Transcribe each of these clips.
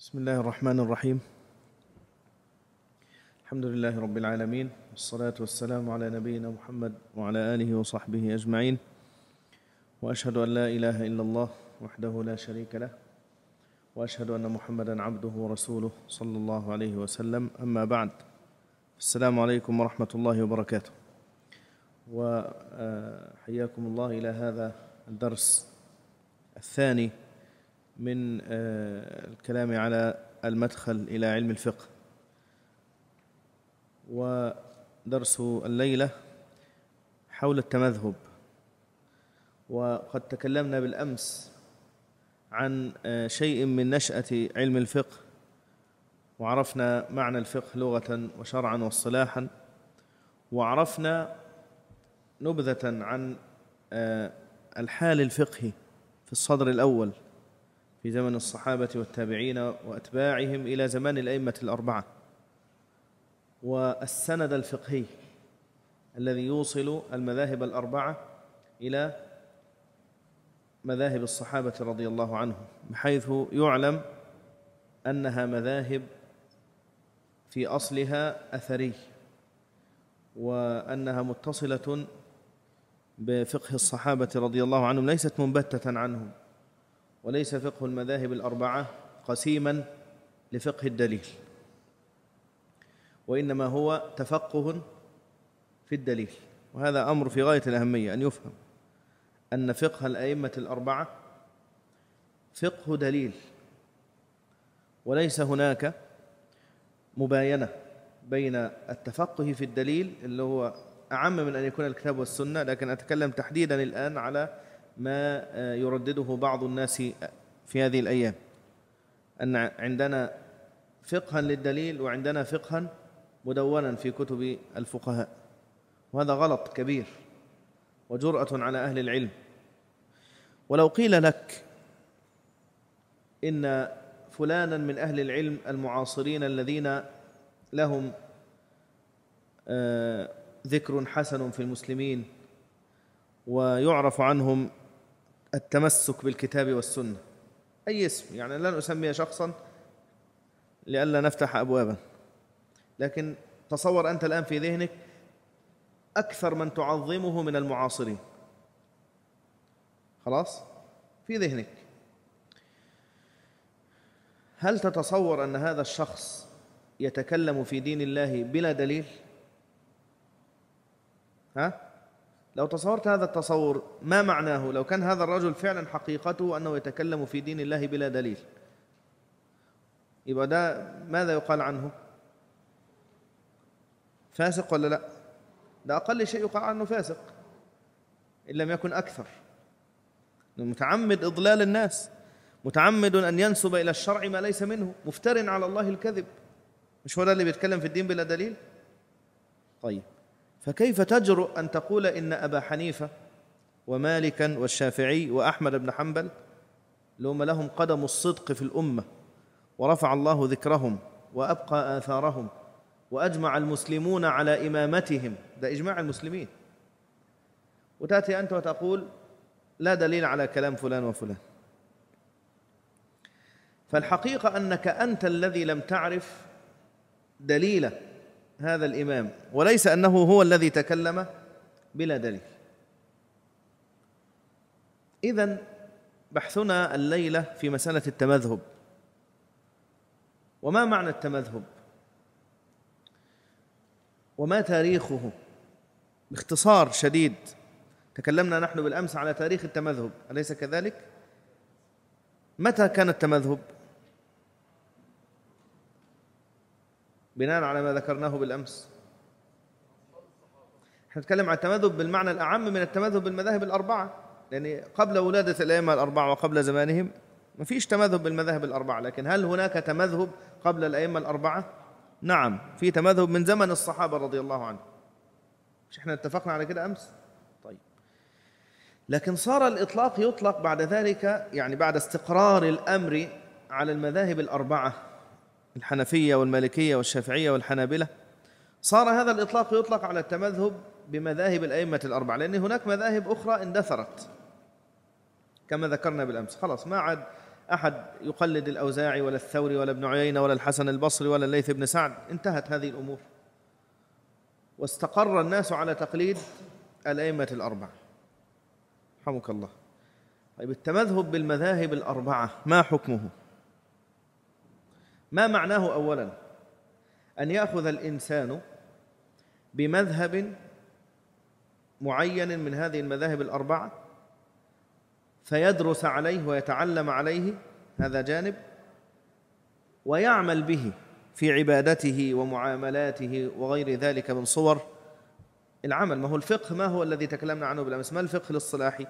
بسم الله الرحمن الرحيم الحمد لله رب العالمين والصلاة والسلام على نبينا محمد وعلى آله وصحبه أجمعين وأشهد أن لا إله إلا الله وحده لا شريك له وأشهد أن محمدا عبده ورسوله صلى الله عليه وسلم أما بعد السلام عليكم ورحمة الله وبركاته وحياكم الله إلى هذا الدرس الثاني من الكلام على المدخل إلى علم الفقه ودرس الليلة حول التمذهب وقد تكلمنا بالأمس عن شيء من نشأة علم الفقه وعرفنا معنى الفقه لغة وشرعا واصطلاحا وعرفنا نبذة عن الحال الفقهي في الصدر الأول في زمن الصحابة والتابعين وأتباعهم إلى زمان الأئمة الأربعة والسند الفقهي الذي يوصل المذاهب الأربعة إلى مذاهب الصحابة رضي الله عنهم بحيث يعلم أنها مذاهب في أصلها أثري وأنها متصلة بفقه الصحابة رضي الله عنهم ليست منبتة عنهم وليس فقه المذاهب الأربعة قسيما لفقه الدليل وإنما هو تفقه في الدليل وهذا أمر في غاية الأهمية أن يفهم أن فقه الأئمة الأربعة فقه دليل وليس هناك مباينة بين التفقه في الدليل اللي هو أعم من أن يكون الكتاب والسنة لكن أتكلم تحديدا الآن على ما يردده بعض الناس في هذه الأيام أن عندنا فقها للدليل وعندنا فقها مدونا في كتب الفقهاء وهذا غلط كبير وجرأة على أهل العلم ولو قيل لك إن فلانا من أهل العلم المعاصرين الذين لهم ذكر حسن في المسلمين ويعرف عنهم التمسك بالكتاب والسنة أي اسم يعني لن أسمي شخصا لئلا نفتح أبوابا لكن تصور أنت الآن في ذهنك أكثر من تعظمه من المعاصرين خلاص في ذهنك هل تتصور أن هذا الشخص يتكلم في دين الله بلا دليل ها لو تصورت هذا التصور ما معناه لو كان هذا الرجل فعلا حقيقته أنه يتكلم في دين الله بلا دليل يبقى ده ماذا يقال عنه فاسق ولا لا ده أقل شيء يقال عنه فاسق إن لم يكن أكثر متعمد إضلال الناس متعمد أن ينسب إلى الشرع ما ليس منه مفتر على الله الكذب مش هو ده اللي بيتكلم في الدين بلا دليل طيب فكيف تجرؤ أن تقول إن أبا حنيفة ومالكا والشافعي وأحمد بن حنبل لهم لهم قدم الصدق في الأمة ورفع الله ذكرهم وأبقى آثارهم وأجمع المسلمون على إمامتهم ده إجماع المسلمين وتأتي أنت وتقول لا دليل على كلام فلان وفلان فالحقيقة أنك أنت الذي لم تعرف دليل هذا الإمام وليس أنه هو الذي تكلم بلا دليل إذن بحثنا الليلة في مسألة التمذهب وما معنى التمذهب وما تاريخه باختصار شديد تكلمنا نحن بالأمس على تاريخ التمذهب أليس كذلك؟ متى كان التمذهب؟ بناء على ما ذكرناه بالامس احنا نتكلم عن التمذهب بالمعنى الاعم من التمذهب بالمذاهب الاربعه لان قبل ولاده الائمه الاربعه وقبل زمانهم ما فيش تمذهب بالمذاهب الاربعه لكن هل هناك تمذهب قبل الائمه الاربعه نعم في تمذهب من زمن الصحابه رضي الله عنهم مش احنا اتفقنا على كده امس طيب لكن صار الاطلاق يطلق بعد ذلك يعني بعد استقرار الامر على المذاهب الاربعه الحنفية والمالكية والشافعية والحنابلة صار هذا الإطلاق يطلق على التمذهب بمذاهب الأئمة الأربعة لأن هناك مذاهب أخرى اندثرت كما ذكرنا بالأمس خلاص ما عاد أحد يقلد الأوزاعي ولا الثوري ولا ابن عيينة ولا الحسن البصري ولا الليث بن سعد انتهت هذه الأمور واستقر الناس على تقليد الأئمة الأربعة رحمك الله طيب التمذهب بالمذاهب الأربعة ما حكمه ما معناه أولا أن يأخذ الإنسان بمذهب معين من هذه المذاهب الأربعة فيدرس عليه ويتعلم عليه هذا جانب ويعمل به في عبادته ومعاملاته وغير ذلك من صور العمل ما هو الفقه ما هو الذي تكلمنا عنه بالامس ما الفقه الاصطلاحي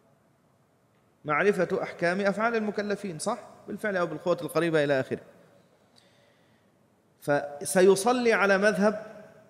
معرفه احكام افعال المكلفين صح بالفعل او بالقوه القريبه الى اخره فسيصلي على مذهب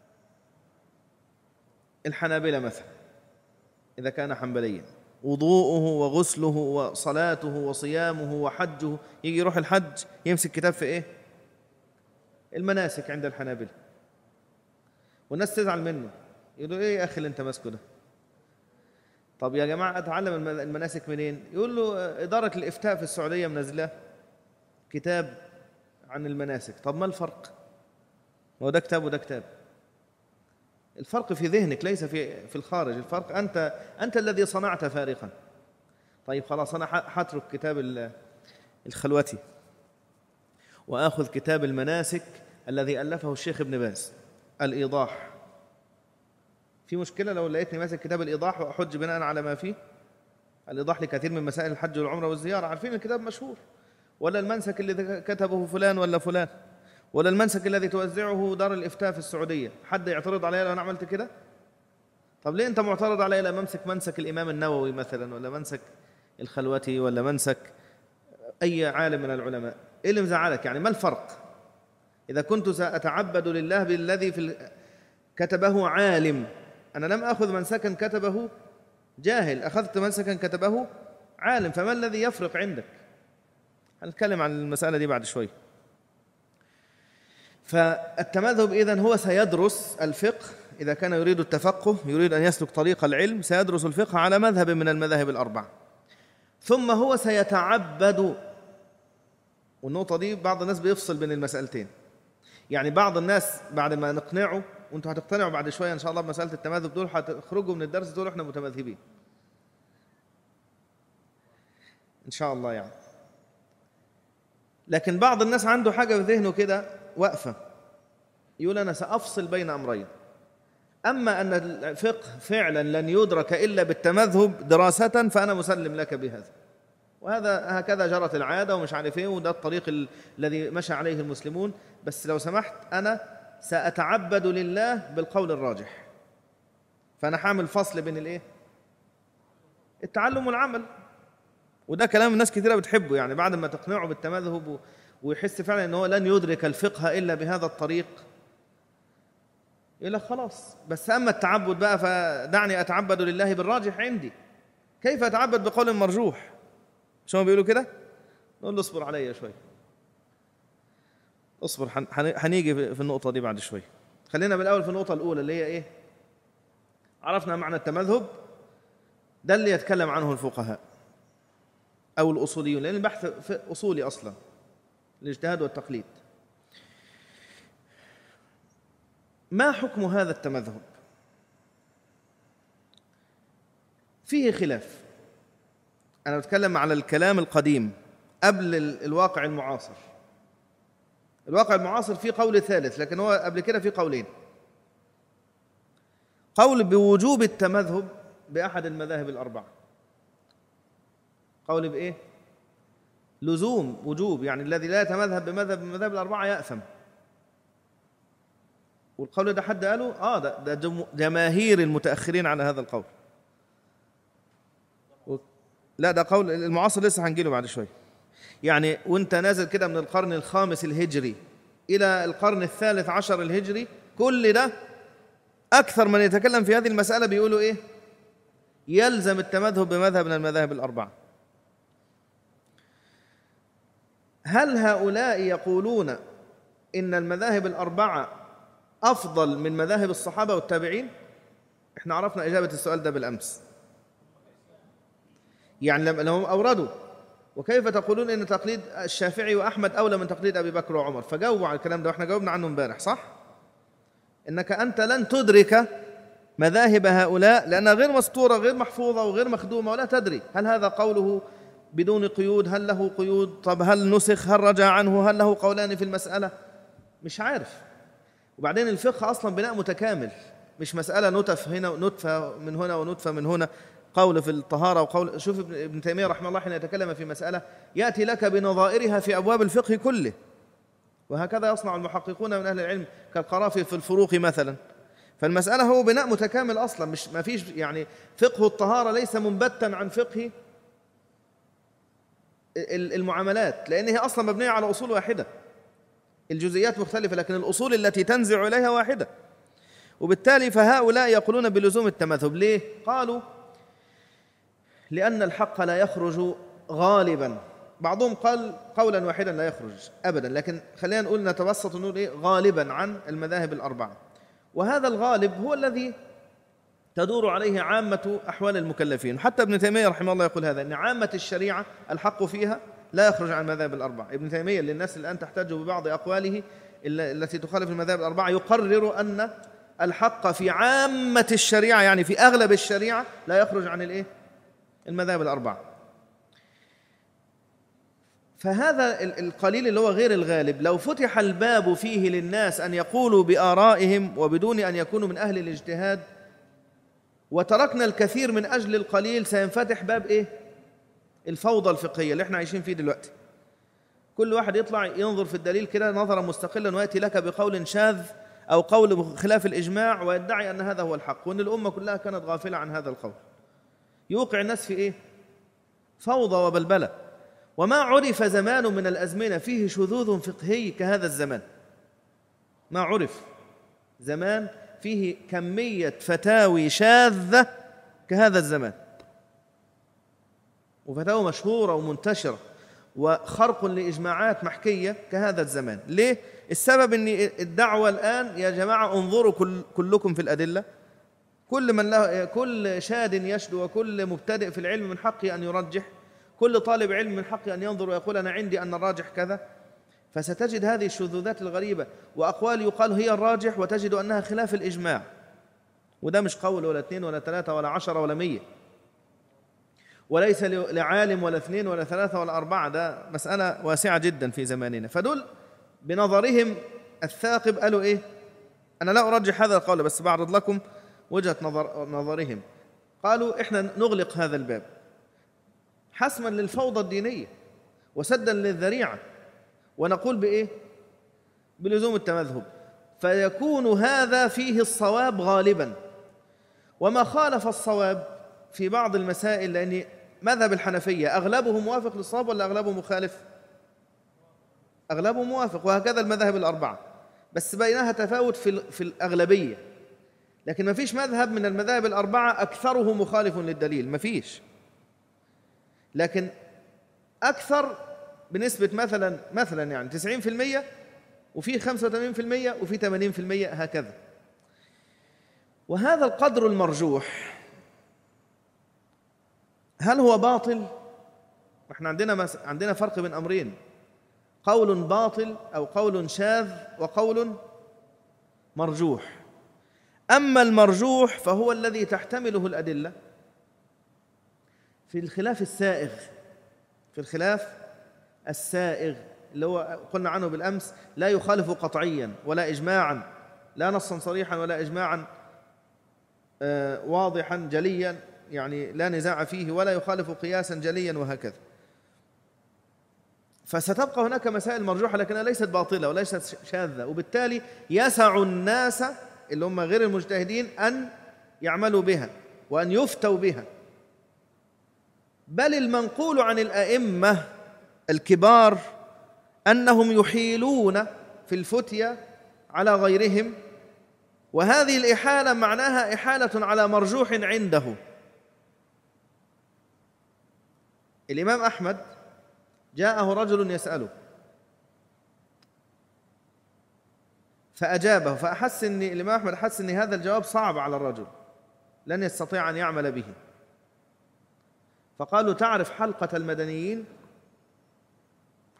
الحنابلة مثلا إذا كان حنبليا وضوءه وغسله وصلاته وصيامه وحجه يجي يروح الحج يمسك كتاب في إيه؟ المناسك عند الحنابلة والناس تزعل منه يقولوا إيه يا أخي اللي أنت ماسكه ده؟ طب يا جماعة أتعلم المناسك منين؟ يقول له إدارة الإفتاء في السعودية منزلة كتاب عن المناسك طب ما الفرق؟ هو ده كتاب وده كتاب الفرق في ذهنك ليس في في الخارج الفرق انت انت الذي صنعت فارقا طيب خلاص انا حترك كتاب الخلوتي واخذ كتاب المناسك الذي الفه الشيخ ابن باز الايضاح في مشكله لو لقيتني ماسك كتاب الايضاح واحج بناء على ما فيه الايضاح لكثير من مسائل الحج والعمره والزياره عارفين الكتاب مشهور ولا المنسك اللي كتبه فلان ولا فلان ولا المنسك الذي توزعه دار الافتاء في السعوديه حد يعترض علي لو انا عملت كده طب ليه انت معترض علي لما امسك منسك الامام النووي مثلا ولا منسك الخلوتي ولا منسك اي عالم من العلماء ايه اللي مزعلك يعني ما الفرق اذا كنت ساتعبد لله بالذي في كتبه عالم انا لم اخذ منسكا كتبه جاهل اخذت منسكا كتبه عالم فما الذي يفرق عندك هنتكلم عن المساله دي بعد شوي فالتمذهب إذن هو سيدرس الفقه إذا كان يريد التفقه يريد أن يسلك طريق العلم سيدرس الفقه على مذهب من المذاهب الأربعة ثم هو سيتعبد والنقطة دي بعض الناس بيفصل بين المسألتين يعني بعض الناس بعد ما نقنعه وانتوا هتقتنعوا بعد شوية إن شاء الله بمسألة التمذهب دول هتخرجوا من الدرس دول احنا متمذهبين إن شاء الله يعني لكن بعض الناس عنده حاجة في ذهنه كده واقفة يقول أنا سأفصل بين أمرين أما أن الفقه فعلا لن يدرك إلا بالتمذهب دراسة فأنا مسلم لك بهذا وهذا هكذا جرت العادة ومش عارف إيه وده الطريق الذي مشى عليه المسلمون بس لو سمحت أنا سأتعبد لله بالقول الراجح فأنا حامل فصل بين الإيه؟ التعلم والعمل وده كلام الناس كثيرة بتحبه يعني بعد ما تقنعه بالتمذهب ويحس فعلا ان هو لن يدرك الفقه الا بهذا الطريق يقول لك خلاص بس اما التعبد بقى فدعني اتعبد لله بالراجح عندي كيف اتعبد بقول مرجوح شو ما بيقولوا كده نقول له اصبر عليا شوي اصبر هنيجي في النقطه دي بعد شوي خلينا بالاول في النقطه الاولى اللي هي ايه عرفنا معنى التمذهب ده اللي يتكلم عنه الفقهاء او الاصوليون لان البحث اصولي اصلا الاجتهاد والتقليد ما حكم هذا التمذهب فيه خلاف انا بتكلم على الكلام القديم قبل الواقع المعاصر الواقع المعاصر فيه قول ثالث لكن هو قبل كده فيه قولين قول بوجوب التمذهب باحد المذاهب الاربعه قول بايه لزوم وجوب يعني الذي لا يتمذهب بمذهب من المذاهب الأربعة يأثم والقول ده حد قاله اه ده ده جماهير المتأخرين على هذا القول لا ده قول المعاصر لسه هنجيله بعد شويه يعني وانت نازل كده من القرن الخامس الهجري الى القرن الثالث عشر الهجري كل ده اكثر من يتكلم في هذه المساله بيقولوا ايه يلزم التمذهب بمذهب من المذاهب الاربعه هل هؤلاء يقولون ان المذاهب الاربعه افضل من مذاهب الصحابه والتابعين احنا عرفنا اجابه السؤال ده بالامس يعني لما هم اوردوا وكيف تقولون ان تقليد الشافعي واحمد اولى من تقليد ابي بكر وعمر فجاوبوا على الكلام ده واحنا جاوبنا عنه امبارح صح انك انت لن تدرك مذاهب هؤلاء لانها غير مسطوره غير محفوظه وغير مخدومه ولا تدري هل هذا قوله بدون قيود هل له قيود طب هل نسخ هل رجع عنه هل له قولان في المساله مش عارف وبعدين الفقه اصلا بناء متكامل مش مساله نتف هنا نتفه من هنا ونتفه من هنا قول في الطهارة وقول شوف ابن تيمية رحمه الله حين يتكلم في مسألة يأتي لك بنظائرها في أبواب الفقه كله وهكذا يصنع المحققون من أهل العلم كالقرافي في الفروق مثلا فالمسألة هو بناء متكامل أصلا مش ما فيش يعني فقه الطهارة ليس منبتا عن فقه المعاملات لأن هي أصلا مبنية على أصول واحدة الجزئيات مختلفة لكن الأصول التي تنزع إليها واحدة وبالتالي فهؤلاء يقولون بلزوم التماثل ليه؟ قالوا لأن الحق لا يخرج غالبا بعضهم قال قولا واحدا لا يخرج أبدا لكن خلينا نقول نتبسط ونقول إيه غالبا عن المذاهب الأربعة وهذا الغالب هو الذي تدور عليه عامة أحوال المكلفين حتى ابن تيمية رحمه الله يقول هذا أن عامة الشريعة الحق فيها لا يخرج عن المذاهب الأربعة ابن تيمية للناس الآن تحتج ببعض أقواله التي تخالف المذاهب الأربعة يقرر أن الحق في عامة الشريعة يعني في أغلب الشريعة لا يخرج عن الإيه؟ المذاهب الأربعة فهذا القليل اللي هو غير الغالب لو فتح الباب فيه للناس أن يقولوا بآرائهم وبدون أن يكونوا من أهل الاجتهاد وتركنا الكثير من أجل القليل سينفتح باب إيه؟ الفوضى الفقهية اللي احنا عايشين فيه دلوقتي كل واحد يطلع ينظر في الدليل كده نظرا مستقلا ويأتي لك بقول شاذ أو قول بخلاف الإجماع ويدعي أن هذا هو الحق وأن الأمة كلها كانت غافلة عن هذا القول يوقع الناس في ايه فوضى وبلبله وما عرف زمان من الازمنه فيه شذوذ فقهي كهذا الزمان ما عرف زمان فيه كميه فتاوي شاذه كهذا الزمان وفتاوى مشهوره ومنتشره وخرق لاجماعات محكيه كهذا الزمان ليه السبب ان الدعوه الان يا جماعه انظروا كل كلكم في الادله كل من له كل شاد يشدو وكل مبتدئ في العلم من حقه ان يرجح كل طالب علم من حقه ان ينظر ويقول انا عندي ان الراجح كذا فستجد هذه الشذوذات الغريبه واقوال يقال هي الراجح وتجد انها خلاف الاجماع وده مش قول ولا اثنين ولا ثلاثه ولا عشره ولا مية وليس لعالم ولا اثنين ولا ثلاثه ولا اربعه ده مساله واسعه جدا في زماننا فدول بنظرهم الثاقب قالوا ايه انا لا ارجح هذا القول بس بعرض لكم وجهة نظر نظرهم قالوا احنا نغلق هذا الباب حسما للفوضى الدينية وسدا للذريعة ونقول بإيه؟ بلزوم التمذهب فيكون هذا فيه الصواب غالبا وما خالف الصواب في بعض المسائل لأن مذهب الحنفية أغلبه موافق للصواب ولا أغلبه مخالف؟ أغلبه موافق وهكذا المذاهب الأربعة بس بينها تفاوت في في الأغلبية لكن ما فيش مذهب من المذاهب الأربعة أكثره مخالف للدليل ما فيش لكن أكثر بنسبة مثلا مثلا يعني 90% وفي 85% وفي 80% هكذا وهذا القدر المرجوح هل هو باطل؟ احنا عندنا مس... عندنا فرق بين امرين قول باطل او قول شاذ وقول مرجوح اما المرجوح فهو الذي تحتمله الادله في الخلاف السائغ في الخلاف السائغ اللي هو قلنا عنه بالامس لا يخالف قطعيا ولا اجماعا لا نصا صريحا ولا اجماعا آه، واضحا جليا يعني لا نزاع فيه ولا يخالف قياسا جليا وهكذا فستبقى هناك مسائل مرجوحه لكنها ليست باطله وليست شاذه وبالتالي يسع الناس اللي هم غير المجتهدين أن يعملوا بها وأن يفتوا بها بل المنقول عن الأئمة الكبار أنهم يحيلون في الفتية على غيرهم وهذه الإحالة معناها إحالة على مرجوح عنده الإمام أحمد جاءه رجل يسأله فأجابه فأحس أن الإمام أحمد أحس أن هذا الجواب صعب على الرجل لن يستطيع أن يعمل به فقالوا تعرف حلقة المدنيين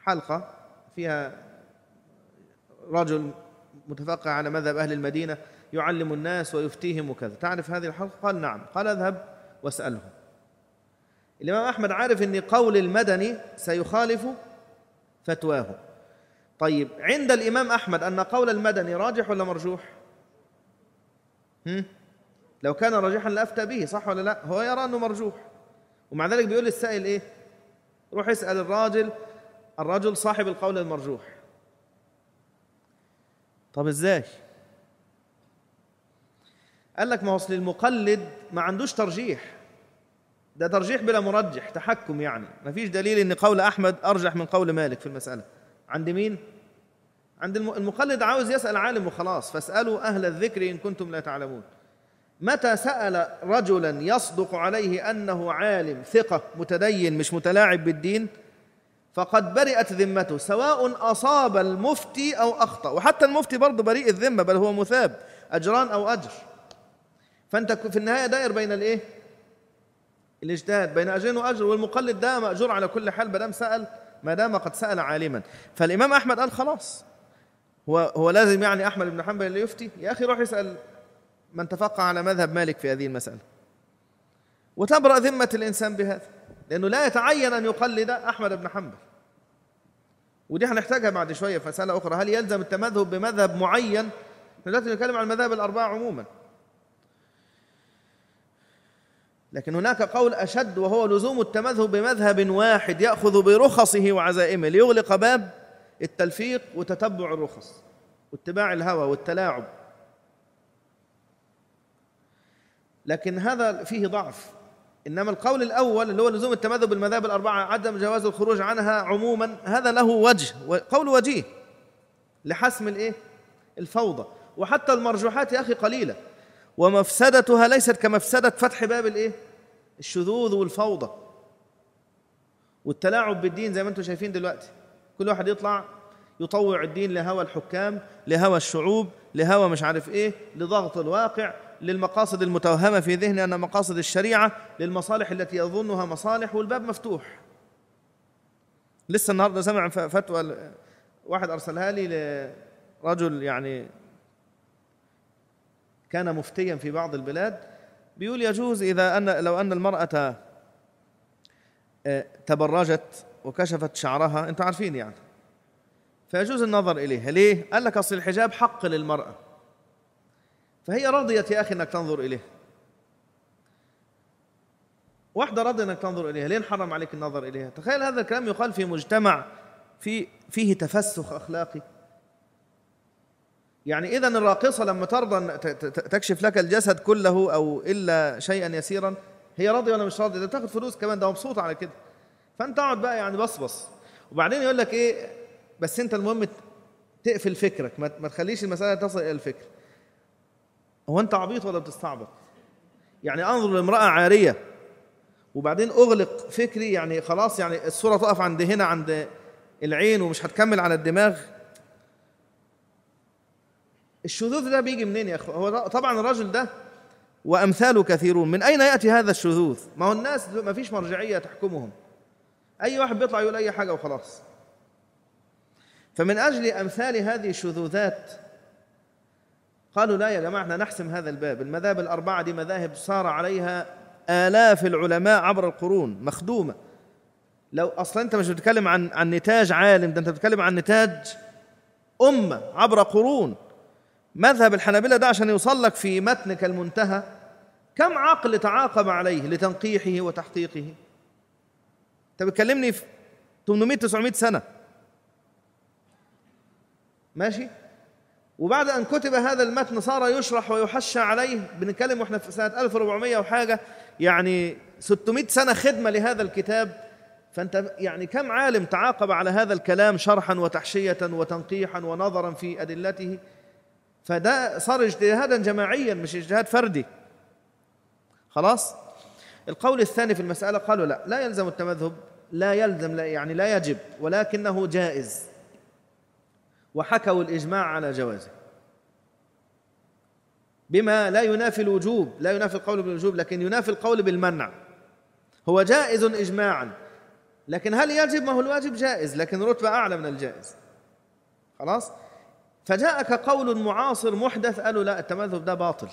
حلقة فيها رجل متفقه على مذهب أهل المدينة يعلم الناس ويفتيهم وكذا تعرف هذه الحلقة قال نعم قال اذهب واسأله الإمام أحمد عارف أن قول المدني سيخالف فتواه طيب عند الإمام أحمد أن قول المدني راجح ولا مرجوح هم؟ لو كان راجحا لأفتى به صح ولا لا هو يرى أنه مرجوح ومع ذلك بيقول للسائل إيه روح اسأل الراجل الرجل صاحب القول المرجوح طب ازاي قال لك ما هو اصل المقلد ما عندوش ترجيح ده ترجيح بلا مرجح تحكم يعني ما فيش دليل ان قول احمد ارجح من قول مالك في المساله عند مين عند المقلد عاوز يسال عالم وخلاص فاسالوا اهل الذكر ان كنتم لا تعلمون متى سال رجلا يصدق عليه انه عالم ثقه متدين مش متلاعب بالدين فقد برئت ذمته سواء اصاب المفتي او اخطا وحتى المفتي برضه بريء الذمه بل هو مثاب اجران او اجر فانت في النهايه داير بين الايه الاجتهاد بين اجرين واجر والمقلد ده ماجور على كل حال ما دام سال ما دام قد سال عالما فالامام احمد قال خلاص هو هو لازم يعني احمد بن حنبل اللي يفتي يا اخي روح اسال من تفقه على مذهب مالك في هذه المساله وتبرأ ذمة الإنسان بهذا لأنه لا يتعين أن يقلد أحمد بن حنبل ودي هنحتاجها بعد شوية في مسألة أخرى هل يلزم التمذهب بمذهب معين دلوقتي نتكلم عن المذاهب الأربعة عموما لكن هناك قول أشد وهو لزوم التمذهب بمذهب واحد يأخذ برخصه وعزائمه ليغلق باب التلفيق وتتبع الرخص واتباع الهوى والتلاعب لكن هذا فيه ضعف انما القول الاول اللي هو لزوم التمذهب بالمذاهب الاربعه عدم جواز الخروج عنها عموما هذا له وجه قول وجيه لحسم الايه الفوضى وحتى المرجوحات يا اخي قليله ومفسدتها ليست كمفسده فتح باب الايه الشذوذ والفوضى والتلاعب بالدين زي ما انتم شايفين دلوقتي كل واحد يطلع يطوع الدين لهوى الحكام لهوى الشعوب لهوى مش عارف ايه لضغط الواقع للمقاصد المتوهمه في ذهنه ان مقاصد الشريعه للمصالح التي يظنها مصالح والباب مفتوح لسه النهارده سمع فتوى واحد ارسلها لي لرجل يعني كان مفتيا في بعض البلاد بيقول يجوز اذا ان لو ان المراه آه، تبرجت وكشفت شعرها انتم عارفين يعني فيجوز النظر اليها ليه قال لك اصل الحجاب حق للمراه فهي رضيت يا أخي أنك تنظر إليه واحدة رضي أنك تنظر إليها ليه نحرم عليك النظر إليها تخيل هذا الكلام يقال في مجتمع في فيه تفسخ أخلاقي يعني إذا الراقصة لما ترضى تكشف لك الجسد كله أو إلا شيئا يسيرا هي راضية ولا مش راضية ده تاخد فلوس كمان ده مبسوط على كده فأنت اقعد بقى يعني بصبص وبعدين يقول لك إيه بس أنت المهم تقفل فكرك ما تخليش المسألة تصل إلى الفكر هو انت عبيط ولا بتستعبط يعني انظر لامراه عاريه وبعدين اغلق فكري يعني خلاص يعني الصوره تقف عند هنا عند العين ومش هتكمل على الدماغ الشذوذ ده بيجي منين يا اخو هو طبعا الرجل ده وامثاله كثيرون من اين ياتي هذا الشذوذ ما هو الناس ما فيش مرجعيه تحكمهم اي واحد بيطلع يقول اي حاجه وخلاص فمن اجل امثال هذه الشذوذات قالوا لا يا جماعة احنا نحسم هذا الباب المذاهب الأربعة دي مذاهب صار عليها آلاف العلماء عبر القرون مخدومة لو أصلا أنت مش بتتكلم عن عن نتاج عالم ده أنت بتتكلم عن نتاج أمة عبر قرون مذهب الحنابلة ده عشان يوصل لك في متنك المنتهى كم عقل تعاقب عليه لتنقيحه وتحقيقه أنت بتكلمني في 800 900 سنة ماشي وبعد أن كتب هذا المتن صار يشرح ويحشى عليه بنتكلم واحنا في سنة 1400 وحاجة يعني 600 سنة خدمة لهذا الكتاب فأنت يعني كم عالم تعاقب على هذا الكلام شرحا وتحشية وتنقيحا ونظرا في أدلته فده صار اجتهادا جماعيا مش اجتهاد فردي خلاص القول الثاني في المسألة قالوا لا لا يلزم التمذهب لا يلزم لا يعني لا يجب ولكنه جائز وحكوا الإجماع على جوازه بما لا ينافي الوجوب لا ينافي القول بالوجوب لكن ينافي القول بالمنع هو جائز إجماعا لكن هل يجب ما هو الواجب جائز لكن رتبة أعلى من الجائز خلاص فجاءك قول معاصر محدث قالوا لا التمذهب ده باطل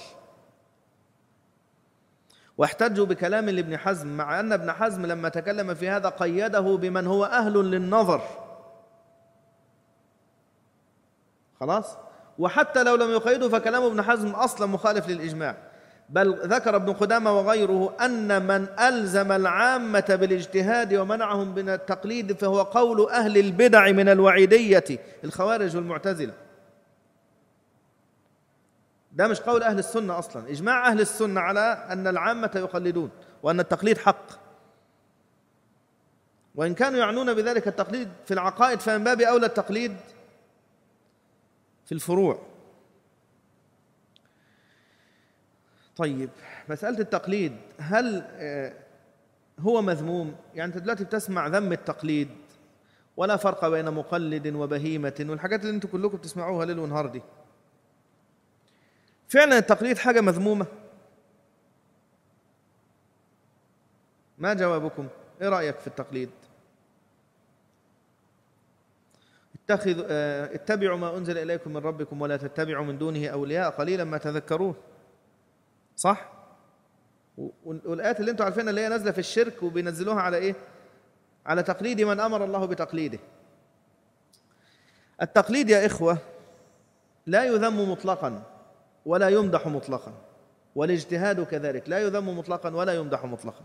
واحتجوا بكلام لابن حزم مع أن ابن حزم لما تكلم في هذا قيده بمن هو أهل للنظر خلاص وحتى لو لم يقيده فكلام ابن حزم أصلا مخالف للإجماع بل ذكر ابن قدامة وغيره أن من ألزم العامة بالاجتهاد ومنعهم من التقليد فهو قول أهل البدع من الوعيدية الخوارج والمعتزلة ده مش قول أهل السنة أصلا إجماع أهل السنة على أن العامة يقلدون وأن التقليد حق وإن كانوا يعنون بذلك التقليد في العقائد فمن باب أولى التقليد في الفروع طيب مسألة التقليد هل آه، هو مذموم يعني أنت دلوقتي بتسمع ذم التقليد ولا فرق بين مقلد وبهيمة والحاجات اللي أنتم كلكم بتسمعوها ليل ونهار دي فعلا التقليد حاجة مذمومة ما جوابكم ايه رأيك في التقليد اتخذ اه اتبعوا ما أنزل إليكم من ربكم ولا تتبعوا من دونه أولياء قليلا ما تذكرون صح والآيات اللي انتم عارفينها اللي هي نازلة في الشرك وبينزلوها على ايه على تقليد من أمر الله بتقليده التقليد يا إخوة لا يذم مطلقا ولا يمدح مطلقا والاجتهاد كذلك لا يذم مطلقا ولا يمدح مطلقا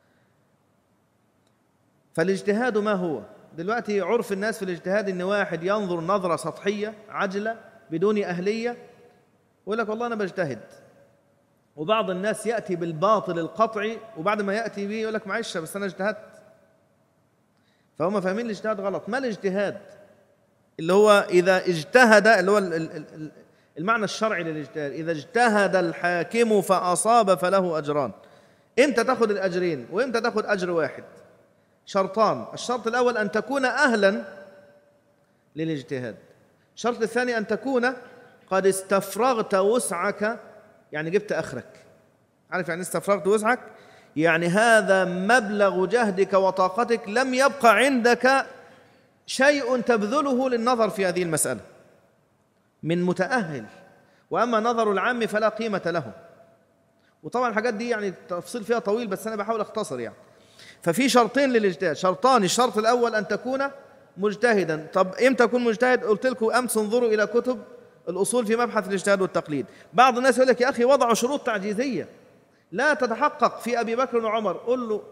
فالاجتهاد ما هو دلوقتي عرف الناس في الاجتهاد ان واحد ينظر نظره سطحيه عجله بدون اهليه ويقول لك والله انا بجتهد وبعض الناس ياتي بالباطل القطعي وبعد ما ياتي به يقول لك معلش بس انا اجتهدت فهم فاهمين الاجتهاد غلط ما الاجتهاد اللي هو اذا اجتهد اللي هو المعنى الشرعي للاجتهاد إذا اجتهد الحاكم فأصاب فله أجران إمتى تأخذ الأجرين وإمتى تأخذ أجر واحد شرطان الشرط الأول أن تكون أهلا للاجتهاد الشرط الثاني أن تكون قد استفرغت وسعك يعني جبت آخرك عارف يعني استفرغت وسعك يعني هذا مبلغ جهدك وطاقتك لم يبقى عندك شيء تبذله للنظر في هذه المسألة من متأهل وأما نظر العام فلا قيمة له وطبعا الحاجات دي يعني التفصيل فيها طويل بس أنا بحاول أختصر يعني ففي شرطين للاجتهاد شرطان الشرط الأول أن تكون مجتهدا طب إمتى أكون مجتهد قلت لكم أمس انظروا إلى كتب الأصول في مبحث الاجتهاد والتقليد بعض الناس يقول لك يا أخي وضعوا شروط تعجيزية لا تتحقق في أبي بكر وعمر قل له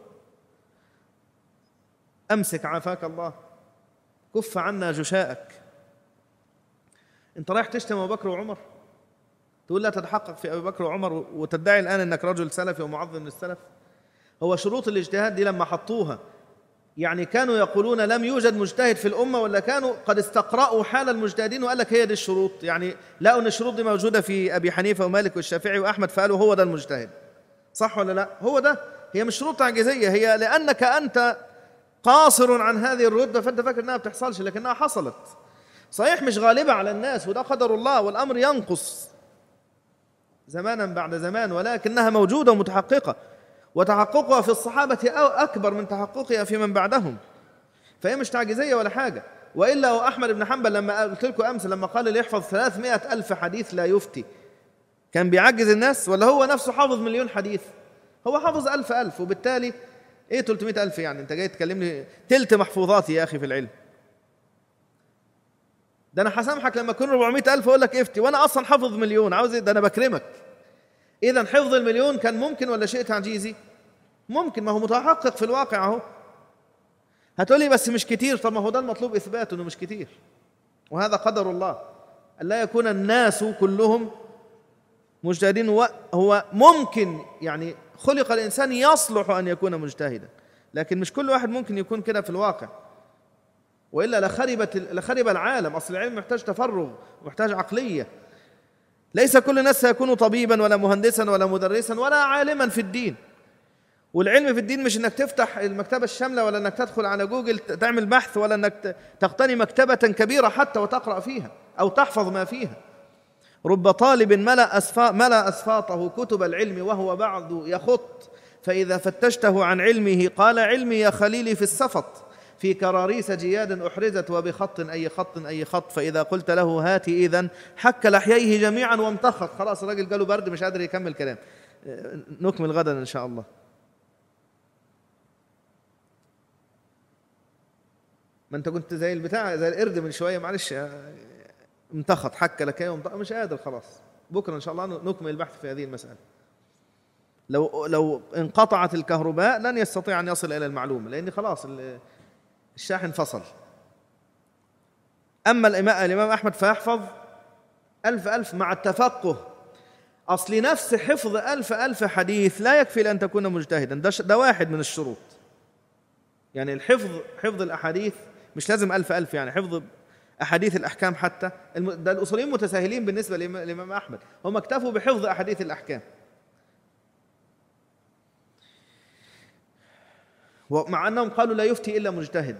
أمسك عافاك الله كف عنا جشاءك انت رايح تشتم ابو بكر وعمر تقول لا تتحقق في ابي بكر وعمر وتدعي الان انك رجل سلفي ومعظم للسلف هو شروط الاجتهاد دي لما حطوها يعني كانوا يقولون لم يوجد مجتهد في الامه ولا كانوا قد استقرأوا حال المجتهدين وقال لك هي دي الشروط يعني لقوا ان الشروط دي موجوده في ابي حنيفه ومالك والشافعي واحمد فقالوا هو ده المجتهد صح ولا لا هو ده هي مش شروط تعجيزيه هي لانك انت قاصر عن هذه الرتبه فانت فاكر انها بتحصلش لكنها حصلت صحيح مش غالبة على الناس وده قدر الله والأمر ينقص زمانا بعد زمان ولكنها موجودة ومتحققة وتحققها في الصحابة أكبر من تحققها في من بعدهم فهي مش تعجيزية ولا حاجة وإلا وأحمد بن حنبل لما قلت لكم أمس لما قال اللي يحفظ 300 ألف حديث لا يفتي كان بيعجز الناس ولا هو نفسه حافظ مليون حديث هو حافظ ألف ألف وبالتالي إيه 300 ألف يعني أنت جاي تكلمني تلت محفوظاتي يا أخي في العلم ده انا هسامحك لما يكون 400 الف اقول لك افتي وانا اصلا حافظ مليون عاوز إيه؟ ده انا بكرمك اذا حفظ المليون كان ممكن ولا شيء تعجيزي ممكن ما هو متحقق في الواقع اهو هتقولي بس مش كتير طب ما هو ده المطلوب اثباته انه مش كتير وهذا قدر الله الا يكون الناس كلهم مجتهدين هو ممكن يعني خلق الانسان يصلح ان يكون مجتهدا لكن مش كل واحد ممكن يكون كده في الواقع والا لخربت لخرب العالم اصل العلم محتاج تفرغ ومحتاج عقليه ليس كل الناس سيكون طبيبا ولا مهندسا ولا مدرسا ولا عالما في الدين والعلم في الدين مش انك تفتح المكتبه الشامله ولا انك تدخل على جوجل تعمل بحث ولا انك تقتني مكتبه كبيره حتى وتقرا فيها او تحفظ ما فيها رب طالب ملا أسفا ملا اسفاطه كتب العلم وهو بعد يخط فإذا فتشته عن علمه قال علمي يا خليلي في السفط في كراريس جياد أحرزت وبخط أي خط أي خط فإذا قلت له هاتي إذا حك لحييه جميعا وامتخط خلاص الراجل جاله برد مش قادر يكمل كلام نكمل غدا إن شاء الله ما انت كنت زي البتاع زي القرد من شويه معلش امتخط حك لك مش قادر خلاص بكره ان شاء الله نكمل البحث في هذه المساله لو لو انقطعت الكهرباء لن يستطيع ان يصل الى المعلومه لان خلاص الشاحن فصل اما الامام احمد فيحفظ الف الف مع التفقه اصل نفس حفظ الف الف حديث لا يكفي لان تكون مجتهدا ده, ده واحد من الشروط يعني الحفظ حفظ الاحاديث مش لازم ألف ألف يعني حفظ أحاديث الأحكام حتى ده الأصوليين متساهلين بالنسبة للإمام أحمد هم اكتفوا بحفظ أحاديث الأحكام ومع أنهم قالوا لا يفتي إلا مجتهد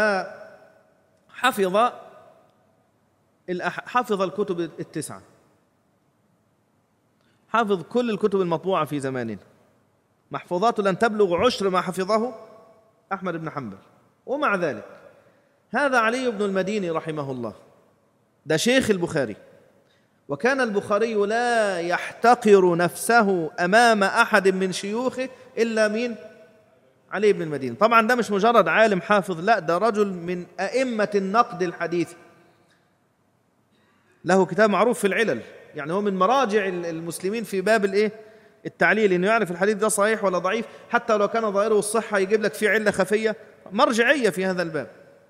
فحفظ حفظ الكتب التسعة حافظ كل الكتب المطبوعة في زماننا محفوظاته لن تبلغ عشر ما حفظه أحمد بن حنبل ومع ذلك هذا علي بن المديني رحمه الله ده شيخ البخاري وكان البخاري لا يحتقر نفسه امام احد من شيوخه الا مين علي بن المديني طبعا ده مش مجرد عالم حافظ لا ده رجل من ائمه النقد الحديثي له كتاب معروف في العلل يعني هو من مراجع المسلمين في باب الايه التعليل انه يعرف الحديث ده صحيح ولا ضعيف حتى لو كان ظاهره الصحه يجيب لك فيه عله خفيه مرجعيه في هذا الباب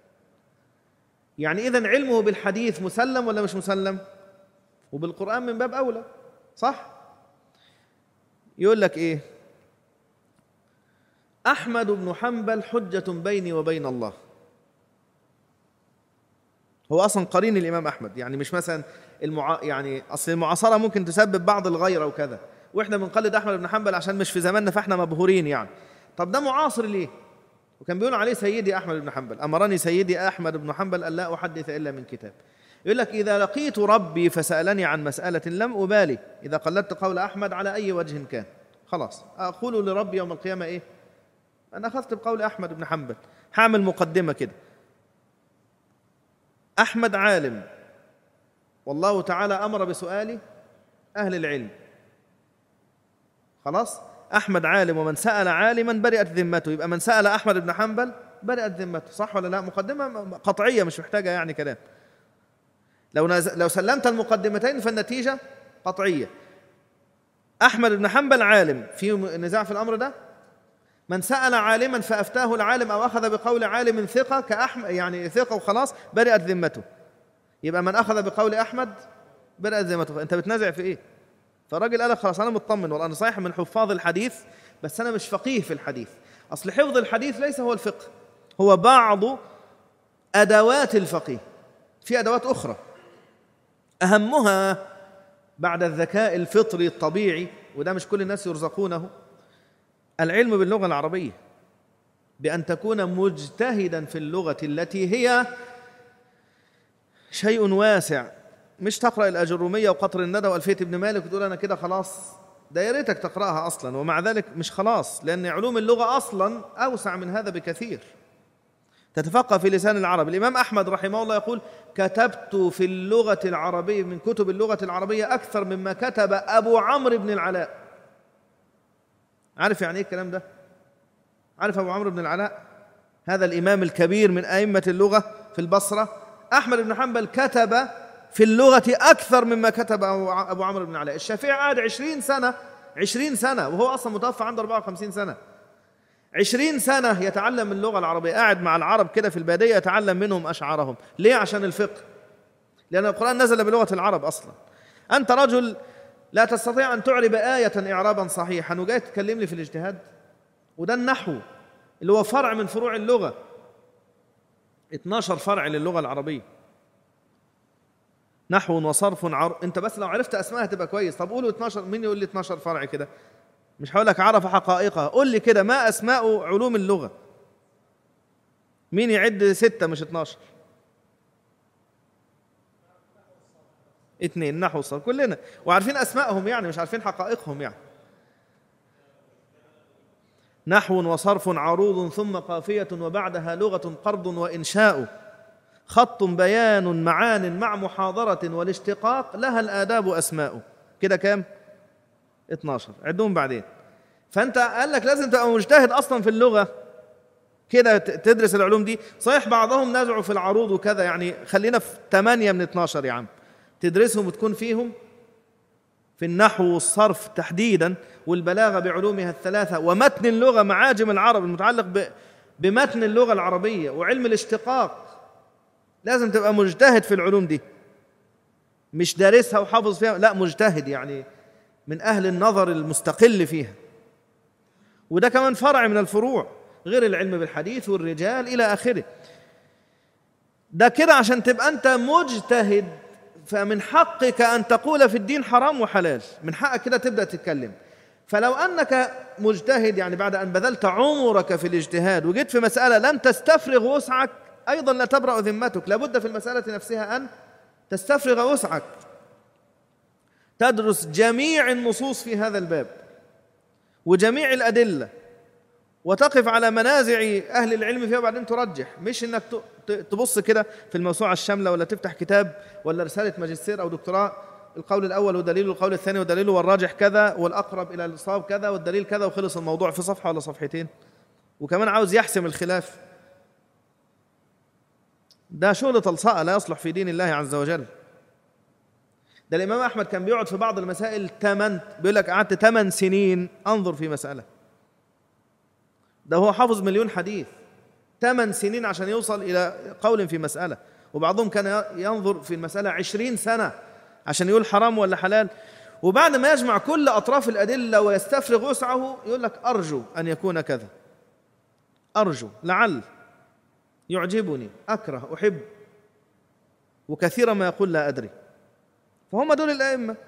يعني إذا علمه بالحديث مسلم ولا مش مسلم وبالقرآن من باب أولى صح يقول لك إيه أحمد بن حنبل حجة بيني وبين الله هو أصلا قرين الإمام أحمد يعني مش مثلا المع... يعني أصل المعاصرة ممكن تسبب بعض الغيرة وكذا وإحنا بنقلد أحمد بن حنبل عشان مش في زماننا فإحنا مبهورين يعني طب ده معاصر ليه وكان بيقول عليه سيدي أحمد بن حنبل أمرني سيدي أحمد بن حنبل أن لا أحدث إلا من كتاب يقول لك إذا لقيت ربي فسألني عن مسألة لم أبالي إذا قلدت قول أحمد على أي وجه كان خلاص أقول لربي يوم القيامة إيه أنا أخذت بقول أحمد بن حنبل هعمل مقدمة كده أحمد عالم والله تعالى أمر بسؤال أهل العلم خلاص أحمد عالم ومن سأل عالما برئت ذمته يبقى من سأل أحمد بن حنبل برئت ذمته صح ولا لا مقدمة قطعية مش محتاجة يعني كلام لو لو سلمت المقدمتين فالنتيجة قطعية أحمد بن حنبل عالم في نزاع في الأمر ده من سأل عالما فأفتاه العالم أو أخذ بقول عالم ثقة كأحمد يعني ثقة وخلاص برئت ذمته يبقى من أخذ بقول أحمد برئت ذمته أنت بتنازع في إيه؟ فالراجل قال خلاص انا مطمن والله انا صحيح من حفاظ الحديث بس انا مش فقيه في الحديث اصل حفظ الحديث ليس هو الفقه هو بعض ادوات الفقيه في ادوات اخرى اهمها بعد الذكاء الفطري الطبيعي وده مش كل الناس يرزقونه العلم باللغه العربيه بان تكون مجتهدا في اللغه التي هي شيء واسع مش تقرا الاجروميه وقطر الندى والفيه ابن مالك وتقول انا كده خلاص ده يا ريتك تقراها اصلا ومع ذلك مش خلاص لان علوم اللغه اصلا اوسع من هذا بكثير تتفقه في لسان العرب الامام احمد رحمه الله يقول كتبت في اللغه العربيه من كتب اللغه العربيه اكثر مما كتب ابو عمرو بن العلاء عارف يعني ايه الكلام ده عارف ابو عمرو بن العلاء هذا الامام الكبير من ائمه اللغه في البصره احمد بن حنبل كتب في اللغة أكثر مما كتب أبو عمرو بن علاء الشافعي قعد عشرين سنة عشرين سنة وهو أصلا متوفى عنده 54 سنة عشرين سنة يتعلم اللغة العربية قاعد مع العرب كده في البادية يتعلم منهم أشعارهم ليه عشان الفقه لأن القرآن نزل بلغة العرب أصلا أنت رجل لا تستطيع أن تعرب آية إعرابا صحيحا وجاي تكلم لي في الاجتهاد وده النحو اللي هو فرع من فروع اللغة 12 فرع للغة العربية نحو وصرف عر... انت بس لو عرفت اسمائها تبقى كويس طب قولوا 12 مين يقول لي 12 فرع كده مش هقول لك عرف حقائقها قول لي كده ما اسماء علوم اللغه مين يعد ستة مش 12 اثنين نحو الصرف كلنا وعارفين اسمائهم يعني مش عارفين حقائقهم يعني نحو وصرف عروض ثم قافية وبعدها لغة قرض وإنشاء خط بيان معان مع محاضرة والاشتقاق لها الآداب أسماء كده كام؟ 12 عدهم بعدين فأنت قال لك لازم تبقى مجتهد أصلا في اللغة كده تدرس العلوم دي صحيح بعضهم نزعوا في العروض وكذا يعني خلينا في 8 من 12 يا عم تدرسهم وتكون فيهم في النحو والصرف تحديدا والبلاغة بعلومها الثلاثة ومتن اللغة معاجم العرب المتعلق بمتن اللغة العربية وعلم الاشتقاق لازم تبقى مجتهد في العلوم دي مش دارسها وحافظ فيها لا مجتهد يعني من أهل النظر المستقل فيها وده كمان فرع من الفروع غير العلم بالحديث والرجال إلى آخره ده كده عشان تبقى أنت مجتهد فمن حقك أن تقول في الدين حرام وحلال من حقك كده تبدأ تتكلم فلو أنك مجتهد يعني بعد أن بذلت عمرك في الاجتهاد وجيت في مسألة لم تستفرغ وسعك أيضا لا تبرأ ذمتك لابد في المسألة نفسها أن تستفرغ وسعك تدرس جميع النصوص في هذا الباب وجميع الأدلة وتقف على منازع أهل العلم فيها وبعدين ترجح مش إنك تبص كده في الموسوعة الشاملة ولا تفتح كتاب ولا رسالة ماجستير أو دكتوراه القول الأول ودليله القول الثاني ودليله والراجح كذا والأقرب إلى الصواب كذا والدليل كذا وخلص الموضوع في صفحة ولا صفحتين وكمان عاوز يحسم الخلاف ده شغل طلصاء لا يصلح في دين الله عز وجل ده الإمام أحمد كان بيقعد في بعض المسائل ثمان بيقول لك قعدت ثمان سنين أنظر في مسألة ده هو حافظ مليون حديث ثمان سنين عشان يوصل إلى قول في مسألة وبعضهم كان ينظر في المسألة عشرين سنة عشان يقول حرام ولا حلال وبعد ما يجمع كل أطراف الأدلة ويستفرغ وسعه يقول لك أرجو أن يكون كذا أرجو لعل يعجبني أكره أحب وكثيرا ما يقول لا أدري فهم دول الأئمة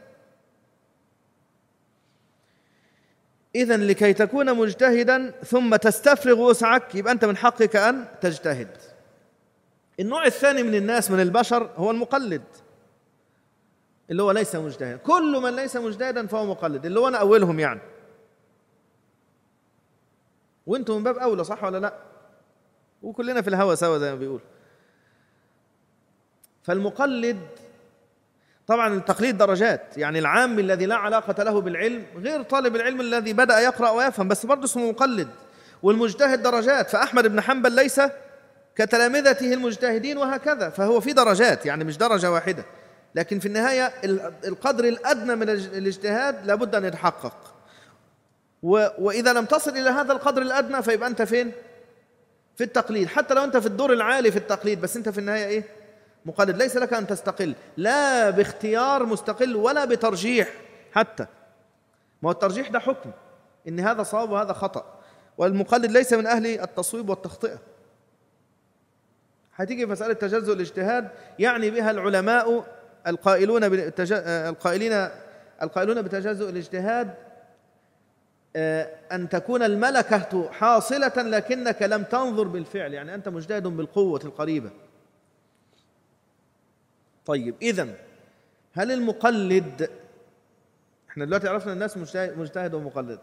إذا لكي تكون مجتهدا ثم تستفرغ وسعك يبقى أنت من حقك أن تجتهد النوع الثاني من الناس من البشر هو المقلد اللي هو ليس مجتهدا كل من ليس مجتهدا فهو مقلد اللي هو أنا أولهم يعني وانتم من باب أولى صح ولا لا وكلنا في الهوى سوا زي ما بيقول فالمقلد طبعا التقليد درجات يعني العام الذي لا علاقة له بالعلم غير طالب العلم الذي بدأ يقرأ ويفهم بس برضه اسمه مقلد والمجتهد درجات فأحمد بن حنبل ليس كتلامذته المجتهدين وهكذا فهو في درجات يعني مش درجة واحدة لكن في النهاية القدر الأدنى من الاجتهاد لابد أن يتحقق وإذا لم تصل إلى هذا القدر الأدنى فيبقى أنت فين؟ في التقليد حتى لو أنت في الدور العالي في التقليد بس أنت في النهاية إيه؟ مقلد ليس لك أن تستقل لا باختيار مستقل ولا بترجيح حتى ما هو الترجيح ده حكم إن هذا صواب وهذا خطأ والمقلد ليس من أهل التصويب والتخطئة هتيجي في مسألة تجزؤ الاجتهاد يعني بها العلماء القائلون بالتج... القائلين القائلون بتجزؤ الاجتهاد آه، أن تكون الملكة حاصلة لكنك لم تنظر بالفعل يعني أنت مجتهد بالقوة القريبة طيب إذا هل المقلد احنا دلوقتي عرفنا الناس مجتهد ومقلد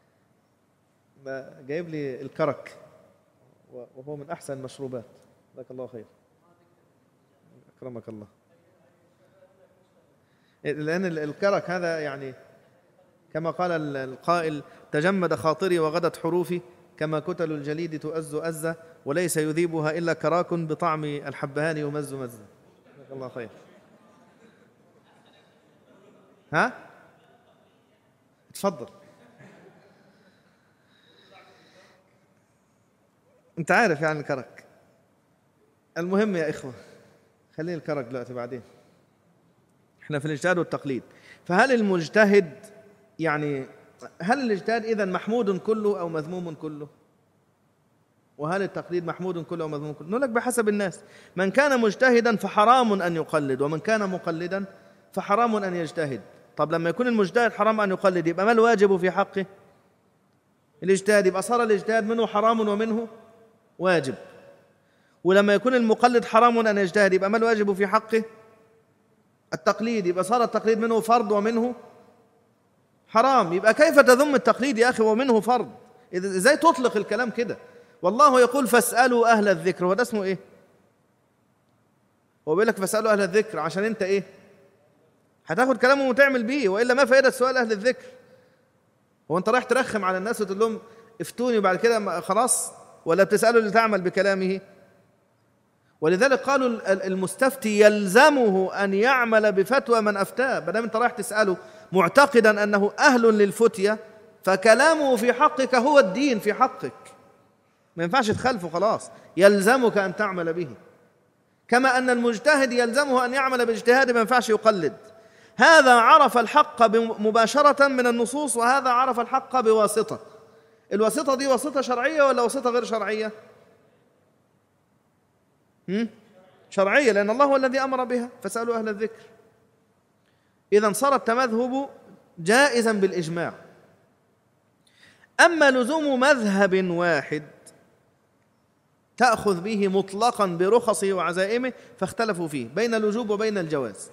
جايب لي الكرك وهو من أحسن المشروبات جزاك الله خير أكرمك الله لأن الكرك هذا يعني كما قال القائل تجمد خاطري وغدت حروفي كما كتل الجليد تؤز أزة وليس يذيبها إلا كراك بطعم الحبهان يمز مزة جزاك الله خير ها تفضل انت عارف يعني الكرك المهم يا اخوه خليني الكرك دلوقتي بعدين احنا في الاجتهاد والتقليد فهل المجتهد يعني هل الاجتهاد اذا محمود كله او مذموم كله وهل التقليد محمود كله أو مذموم كله نقول لك بحسب الناس من كان مجتهدا فحرام أن يقلد ومن كان مقلدا فحرام أن يجتهد طب لما يكون المجتهد حرام أن يقلد يبقى ما الواجب في حقه الاجتهاد يبقى صار الاجتهاد منه حرام ومنه واجب ولما يكون المقلد حرام أن يجتهد يبقى ما الواجب في حقه التقليد يبقى صار التقليد منه فرض ومنه حرام يبقى كيف تذم التقليد يا أخي ومنه فرض إذا- ازاي تطلق الكلام كده والله يقول فاسالوا اهل الذكر هو ده اسمه ايه هو بيقول لك فاسالوا اهل الذكر عشان انت ايه هتاخد كلامه وتعمل بيه والا ما فائده سؤال اهل الذكر هو انت رايح ترخم على الناس وتقول لهم افتوني وبعد كده ما- خلاص ولا بتساله لتعمل بكلامه ولذلك قالوا ال- ال- المستفتي يلزمه ان يعمل بفتوى من افتاه ما دام انت رايح تساله معتقدا انه اهل للفتيه فكلامه في حقك هو الدين في حقك ما ينفعش تخالفه خلاص يلزمك ان تعمل به كما ان المجتهد يلزمه ان يعمل باجتهاده ما ينفعش يقلد هذا عرف الحق بم- مباشره من النصوص وهذا عرف الحق بواسطه الواسطه دي واسطه شرعيه ولا واسطه غير شرعيه هم؟ شرعيه لان الله هو الذي امر بها فسالوا اهل الذكر اذا صار التمذهب جائزا بالاجماع اما لزوم مذهب واحد تاخذ به مطلقا برخصه وعزائمه فاختلفوا فيه بين الوجوب وبين الجواز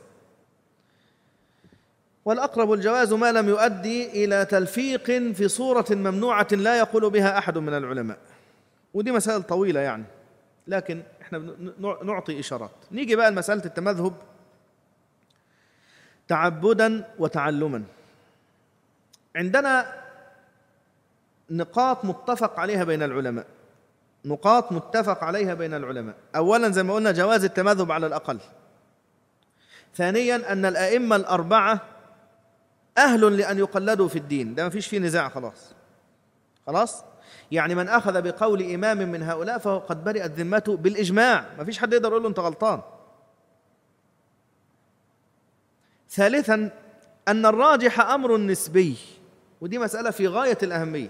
والاقرب الجواز ما لم يؤدي الى تلفيق في صوره ممنوعه لا يقول بها احد من العلماء ودي مسائل طويله يعني لكن احنا بن- نع- نعطي اشارات نيجي بقى لمساله التمذهب تعبدا وتعلما عندنا نقاط متفق عليها بين العلماء نقاط متفق عليها بين العلماء اولا زي ما قلنا جواز التمذهب على الاقل ثانيا ان الائمه الاربعه اهل لان يقلدوا في الدين ده ما فيش فيه نزاع خلاص خلاص يعني من اخذ بقول امام من هؤلاء فهو قد برئت ذمته بالاجماع ما فيش حد يقدر يقول له انت غلطان ثالثا ان الراجح امر نسبي ودي مساله في غايه الاهميه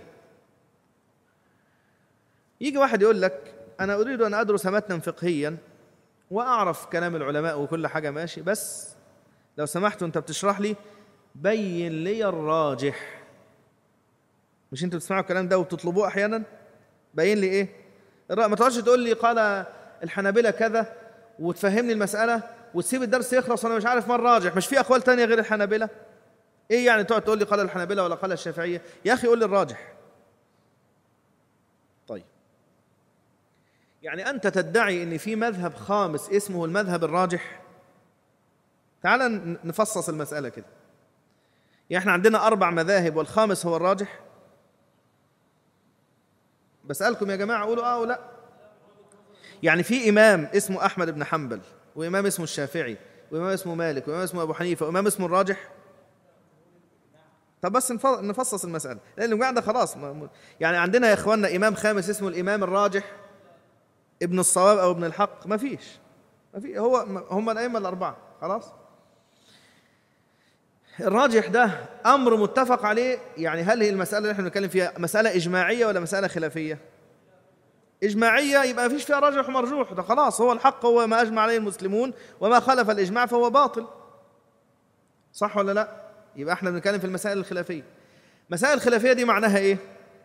يجي واحد يقول لك انا اريد ان ادرس متنا فقهيا واعرف كلام العلماء وكل حاجه ماشي بس لو سمحت وانت بتشرح لي بين لي الراجح مش انتوا بتسمعوا الكلام ده وبتطلبوه احيانا بين لي ايه الرأي ما تقعدش تقول لي قال الحنابلة كذا وتفهمني المسألة وتسيب الدرس يخلص وانا مش عارف ما الراجح مش في اقوال تانية غير الحنابلة ايه يعني تقعد تقول لي قال الحنابلة ولا قال الشافعية يا اخي قول لي الراجح طيب يعني انت تدعي ان في مذهب خامس اسمه المذهب الراجح تعال ن- نفصص المسألة كده يعني احنا عندنا اربع مذاهب والخامس هو الراجح بسألكم يا جماعة قولوا اه ولا يعني في إمام اسمه أحمد بن حنبل وإمام اسمه الشافعي وإمام اسمه مالك وإمام اسمه أبو حنيفة وإمام اسمه الراجح طب بس نف- نفصص المسألة لأن الجماعة ده خلاص ما- ما- يعني عندنا يا إخواننا إمام خامس اسمه الإمام الراجح ابن الصواب أو ابن الحق ما فيش ما في هو هم الأئمة الأربعة خلاص الراجح ده امر متفق عليه يعني هل هي المساله اللي احنا بنتكلم فيها مساله اجماعيه ولا مساله خلافيه اجماعيه يبقى ما فيش فيها راجح ومرجوح ده خلاص هو الحق هو ما اجمع عليه المسلمون وما خالف الاجماع فهو باطل صح ولا لا يبقى احنا بنتكلم في المسائل الخلافيه مسائل الخلافيه دي معناها ايه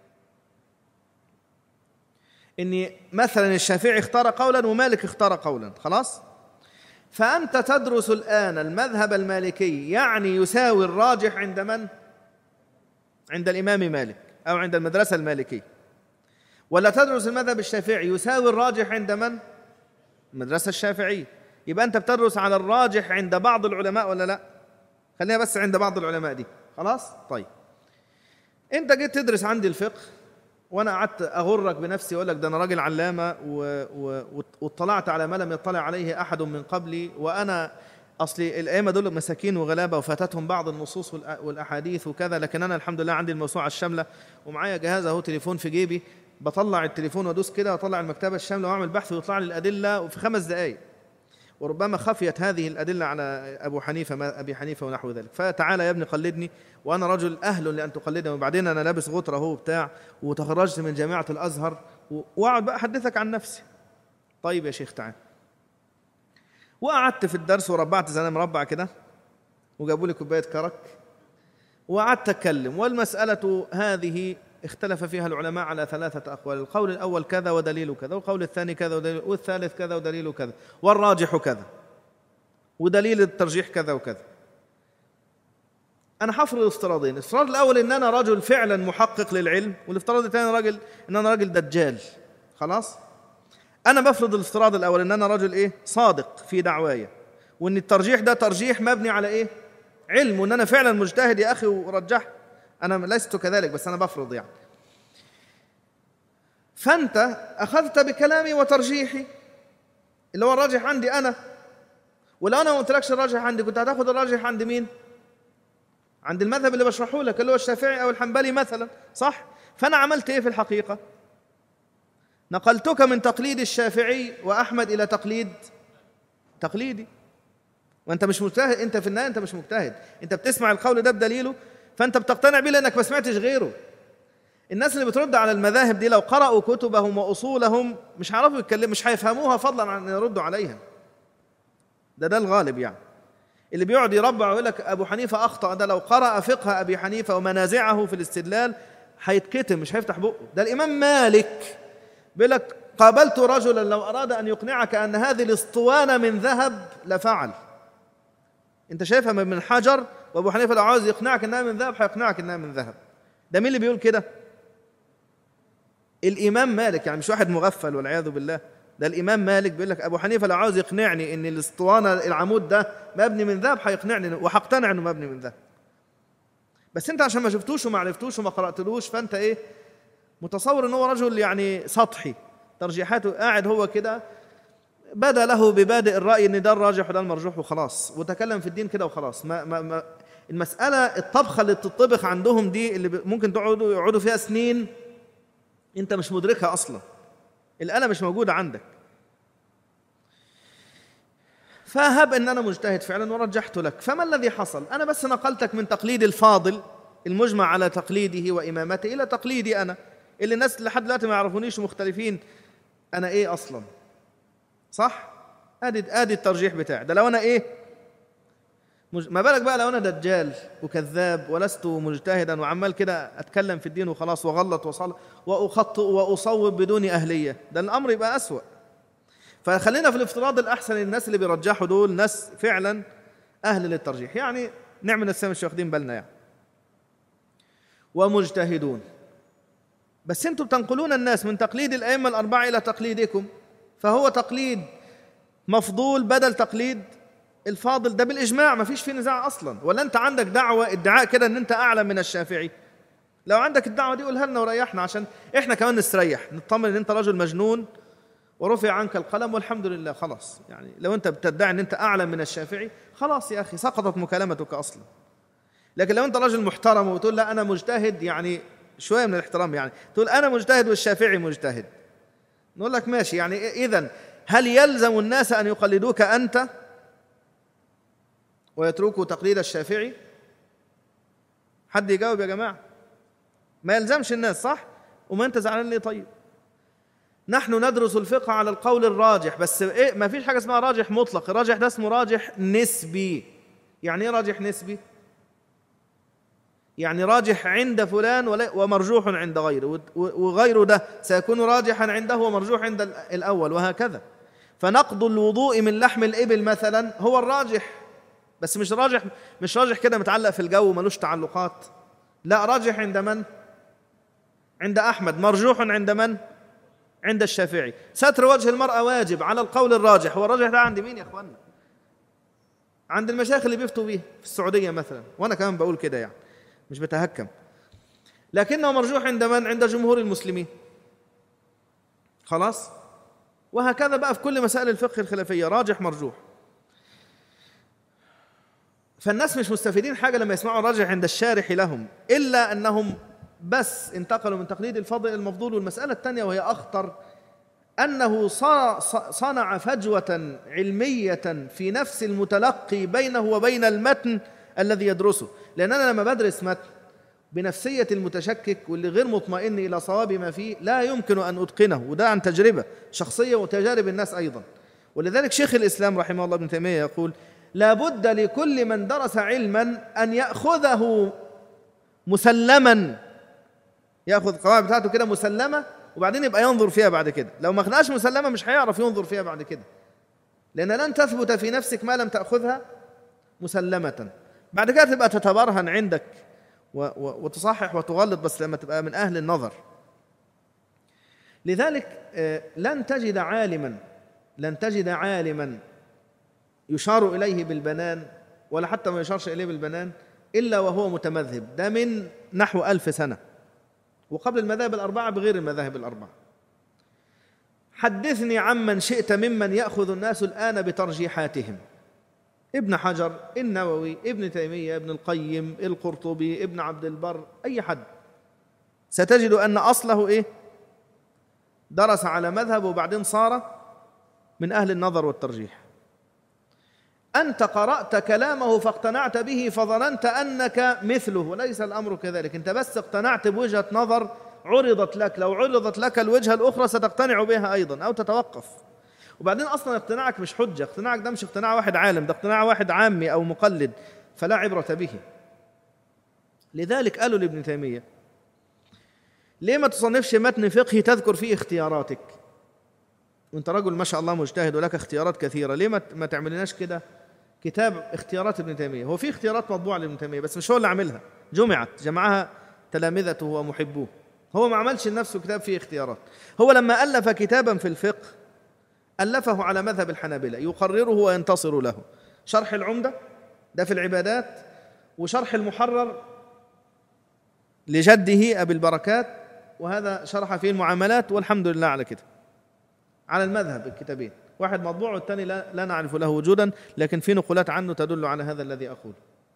ان مثلا الشافعي اختار قولا ومالك اختار قولا خلاص فأنت تدرس الآن المذهب المالكي يعني يساوي الراجح عند من؟ عند الإمام مالك أو عند المدرسة المالكية ولا تدرس المذهب الشافعي يساوي الراجح عند من؟ المدرسة الشافعية يبقى أنت بتدرس على الراجح عند بعض العلماء ولا لا؟ خلينا بس عند بعض العلماء دي خلاص؟ طيب أنت جيت تدرس عندي الفقه وانا قعدت اغرك بنفسي واقول لك ده انا راجل علامه و... و... واطلعت على ما لم يطلع عليه احد من قبلي وانا اصلي الائمه دول مساكين وغلابه وفاتتهم بعض النصوص والأ- والاحاديث وكذا لكن انا الحمد لله عندي الموسوعه الشامله ومعايا جهاز اهو تليفون في جيبي بطلع التليفون وادوس كده واطلع المكتبه الشامله واعمل بحث ويطلع لي الادله في خمس دقائق وربما خفيت هذه الأدلة على أبو حنيفة ما أبي حنيفة ونحو ذلك فتعالى يا ابني قلدني وأنا رجل أهل لأن تقلدني وبعدين أنا لابس غطرة هو بتاع وتخرجت من جامعة الأزهر و- وأقعد بقى أحدثك عن نفسي طيب يا شيخ تعال وقعدت في الدرس وربعت زي أنا مربع كده وجابوا لي كوباية كرك وقعدت أتكلم والمسألة هذه اختلف فيها العلماء على ثلاثة أقوال القول الأول كذا ودليل كذا والقول الثاني كذا ودليل والثالث كذا ودليل كذا والراجح كذا ودليل الترجيح كذا وكذا انا هفرض افتراضين الافتراض الاول ان انا رجل فعلا محقق للعلم والافتراض الثاني راجل ان انا راجل دجال خلاص انا بفرض الافتراض الاول ان انا رجل ايه صادق في دعوايا وان الترجيح ده ترجيح مبني على ايه علم وان انا فعلا مجتهد يا اخي ورجحت انا لست كذلك بس انا بفرض يعني فانت اخذت بكلامي وترجيحي اللي هو الراجح عندي انا ولو انا ما قلتلكش الراجح عندي كنت هتاخد الراجح عند مين عند المذهب اللي بشرحه لك اللي هو الشافعي او الحنبلي مثلا صح فانا عملت ايه في الحقيقه نقلتك من تقليد الشافعي واحمد الى تقليد تقليدي وانت مش مجتهد انت في النهايه انت مش مجتهد انت بتسمع القول ده بدليله فانت بتقتنع بيه لانك ما سمعتش غيره الناس اللي بترد على المذاهب دي لو قرأوا كتبهم وأصولهم مش هيعرفوا يتكلموا مش هيفهموها فضلا عن أن يردوا عليها ده ده الغالب يعني اللي بيقعد يربع ويقول لك أبو حنيفة أخطأ ده لو قرأ فقه أبي حنيفة ومنازعه في الاستدلال هيتكتم مش هيفتح بقه ده الإمام مالك بيقول لك قابلت رجلا لو أراد أن يقنعك أن هذه الاسطوانة من ذهب لفعل أنت شايفها من حجر وأبو حنيفة لو عاوز يقنعك أنها من ذهب هيقنعك أنها من ذهب ده مين اللي بيقول كده؟ الامام مالك يعني مش واحد مغفل والعياذ بالله ده الامام مالك بيقول لك ابو حنيفه لو عاوز يقنعني ان الاسطوانه العمود ده مبني من ذهب هيقنعني وهقتنع انه مبني من ذهب بس انت عشان ما شفتوش وما عرفتوش وما قراتلوش فانت ايه متصور ان هو رجل يعني سطحي ترجيحاته قاعد هو كده بدا له ببادئ الراي ان ده الراجح وده المرجوح وخلاص وتكلم في الدين كده وخلاص ما, ما, ما المساله الطبخه اللي بتطبخ عندهم دي اللي ممكن تقعدوا يقعدوا فيها سنين انت مش مدركها اصلا الاله مش موجوده عندك فهب ان انا مجتهد فعلا ورجحت لك فما الذي حصل انا بس نقلتك من تقليد الفاضل المجمع على تقليده وامامته الى تقليدي انا اللي الناس لحد دلوقتي ما يعرفونيش ومختلفين انا ايه اصلا صح ادي ادي الترجيح بتاعي ده لو انا ايه ما بالك بقى لو انا دجال وكذاب ولست مجتهدا وعمال كده اتكلم في الدين وخلاص واغلط وصل واخطئ واصوب بدون اهليه ده الامر يبقى اسوا فخلينا في الافتراض الاحسن الناس اللي بيرجحوا دول ناس فعلا اهل للترجيح يعني نعمل نفسنا مش واخدين بالنا يعني ومجتهدون بس انتم بتنقلون الناس من تقليد الائمه الاربعه الى تقليدكم فهو تقليد مفضول بدل تقليد الفاضل ده بالاجماع ما فيش فيه نزاع اصلا ولا انت عندك دعوه ادعاء كده ان انت اعلم من الشافعي لو عندك الدعوه دي قولها لنا وريحنا عشان احنا كمان نستريح نطمن ان انت رجل مجنون ورفع عنك القلم والحمد لله خلاص يعني لو انت بتدعي ان انت اعلم من الشافعي خلاص يا اخي سقطت مكالمتك اصلا لكن لو انت رجل محترم وتقول لا انا مجتهد يعني شويه من الاحترام يعني تقول انا مجتهد والشافعي مجتهد نقول لك ماشي يعني اذا هل يلزم الناس ان يقلدوك انت ويتركوا تقليد الشافعي حد يجاوب يا جماعه ما يلزمش الناس صح وما انت زعلان ليه طيب نحن ندرس الفقه على القول الراجح بس ايه ما فيش حاجه اسمها راجح مطلق الراجح ده اسمه راجح نسبي يعني ايه راجح نسبي يعني راجح عند فلان ومرجوح عند غيره وغيره ده سيكون راجحا عنده ومرجوح عند الاول وهكذا فنقض الوضوء من لحم الابل مثلا هو الراجح بس مش راجح مش راجح كده متعلق في الجو ملوش تعلقات لا راجح عند من عند احمد مرجوح عند من عند الشافعي ستر وجه المرأة واجب على القول الراجح هو الراجح ده عند مين يا اخوانا عند المشايخ اللي بيفتوا بيه في السعودية مثلا وانا كمان بقول كده يعني مش بتهكم لكنه مرجوح عند من عند جمهور المسلمين خلاص وهكذا بقى في كل مسائل الفقه الخلافية راجح مرجوح فالناس مش مستفيدين حاجة لما يسمعوا الراجح عند الشارح لهم إلا أنهم بس انتقلوا من تقليد الفضل المفضول والمسألة الثانية وهي أخطر أنه صنع فجوة علمية في نفس المتلقي بينه وبين المتن الذي يدرسه لأن أنا لما بدرس متن بنفسية المتشكك واللي غير مطمئن إلى صواب ما فيه لا يمكن أن أتقنه وده عن تجربة شخصية وتجارب الناس أيضا ولذلك شيخ الإسلام رحمه الله ابن تيمية يقول لابد لكل من درس علما أن يأخذه مسلما ياخذ القواعد بتاعته كده مسلمه وبعدين يبقى ينظر فيها بعد كده لو ما اخذهاش مسلمه مش هيعرف ينظر فيها بعد كده لان لن تثبت في نفسك ما لم تاخذها مسلمه بعد كده تبقى تتبرهن عندك و- و- وتصحح وتغلط بس لما تبقى من أهل النظر لذلك آه، لن تجد عالما لن تجد عالما يشار إليه بالبنان ولا حتى ما يشارش إليه بالبنان إلا وهو متمذهب ده من نحو ألف سنة وقبل المذاهب الأربعة بغير المذاهب الأربعة حدثني عمن شئت ممن يأخذ الناس الآن بترجيحاتهم ابن حجر النووي ابن تيمية ابن القيم القرطبي ابن عبد البر أي حد ستجد أن أصله إيه درس على مذهب وبعدين صار من أهل النظر والترجيح أنت قرأت كلامه فاقتنعت به فظننت أنك مثله وليس الأمر كذلك أنت بس اقتنعت بوجهة نظر عرضت لك لو عرضت لك الوجهة الأخرى ستقتنع بها أيضا أو تتوقف وبعدين أصلا اقتناعك مش حجة اقتناعك ده مش اقتناع واحد عالم ده اقتناع واحد عامي أو مقلد فلا عبرة به لذلك قالوا لابن تيمية ليه ما تصنفش متن فقهي تذكر فيه اختياراتك وانت رجل ما شاء الله مجتهد ولك اختيارات كثيره ليه ما ما تعملناش كده كتاب اختيارات ابن تيميه هو في اختيارات مطبوعه لابن تيميه بس مش هو اللي عاملها جمعت جمعها تلامذته ومحبوه هو ما عملش لنفسه كتاب فيه اختيارات هو لما الف كتابا في الفقه الفه على مذهب الحنابله يقرره وينتصر له شرح العمده ده في العبادات وشرح المحرر لجده ابي البركات وهذا شرح فيه المعاملات والحمد لله على كده على المذهب الكتابين واحد مطبوع والثاني لا, لا نعرف له وجودا لكن في نقولات عنه تدل على هذا الذي أقول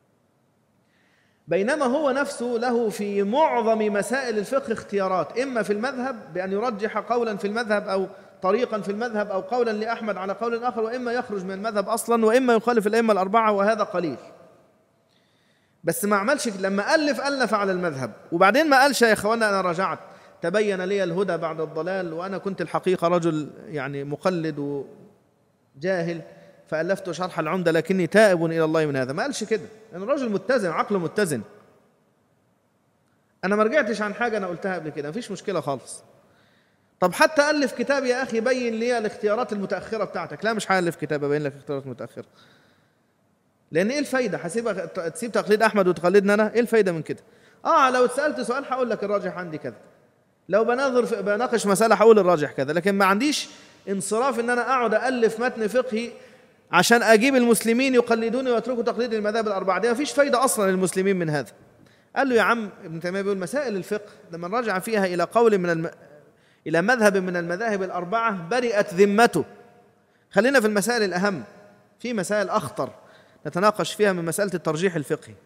بينما هو نفسه له في معظم مسائل الفقه اختيارات إما في المذهب بأن يرجح قولا في المذهب أو طريقا في المذهب أو قولا لأحمد على قول آخر وإما يخرج من المذهب أصلا وإما يخالف الأئمة الأربعة وهذا قليل بس ما عملش لما ألف ألف على المذهب وبعدين ما قالش يا إخوانا أنا رجعت تبين لي الهدى بعد الضلال وأنا كنت الحقيقة رجل يعني مقلد وجاهل فألفت شرح العمدة لكني تائب إلى الله من هذا ما قالش كده لأن يعني الرجل متزن عقله متزن أنا ما رجعتش عن حاجة أنا قلتها قبل كده مفيش مشكلة خالص طب حتى ألف كتاب يا أخي بين لي الاختيارات المتأخرة بتاعتك لا مش هألف كتاب أبين لك اختيارات متأخرة لأن إيه الفايدة هسيبك تسيب تقليد أحمد وتقلدني أنا إيه الفايدة من كده آه لو اتسألت سؤال هقول لك الراجح عندي كذا لو بناظر في بناقش مسألة هقول الراجح كذا لكن ما عنديش انصراف ان انا اقعد الف متن فقهي عشان اجيب المسلمين يقلدوني ويتركوا تقليد المذاهب الاربعه دي مفيش فايده اصلا للمسلمين من هذا قال له يا عم ابن تيميه بيقول مسائل الفقه لما نرجع فيها الى قول من الم... الى مذهب من المذاهب الاربعه برئت ذمته خلينا في المسائل الاهم في مسائل اخطر نتناقش فيها من مساله الترجيح الفقهي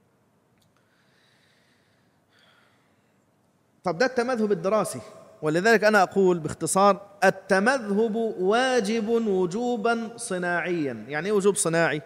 طب ده التمذهب الدراسي ولذلك انا اقول باختصار التمذهب واجب وجوبا صناعيا يعني ايه وجوب صناعي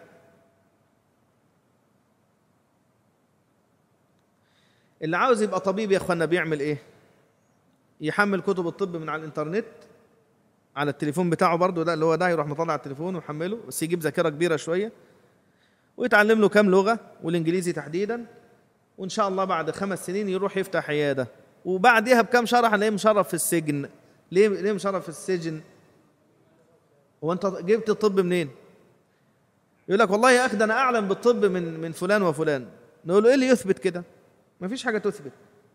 اللي عاوز يبقى طبيب يا اخوانا بيعمل ايه يحمل كتب الطب من على الانترنت على التليفون بتاعه برضه ده اللي هو ده يروح مطلع التليفون ويحمله بس يجيب ذاكره كبيره شويه ويتعلم له كام لغه والانجليزي تحديدا وان شاء الله بعد خمس سنين يروح يفتح عياده وبعدها بكم شهر هنلاقيه مشرف في السجن ليه ليه مشرف في السجن هو انت جبت الطب منين يقول لك والله يا اخي ده انا اعلم بالطب من من فلان وفلان نقول له ايه اللي يثبت كده ما فيش حاجه تثبت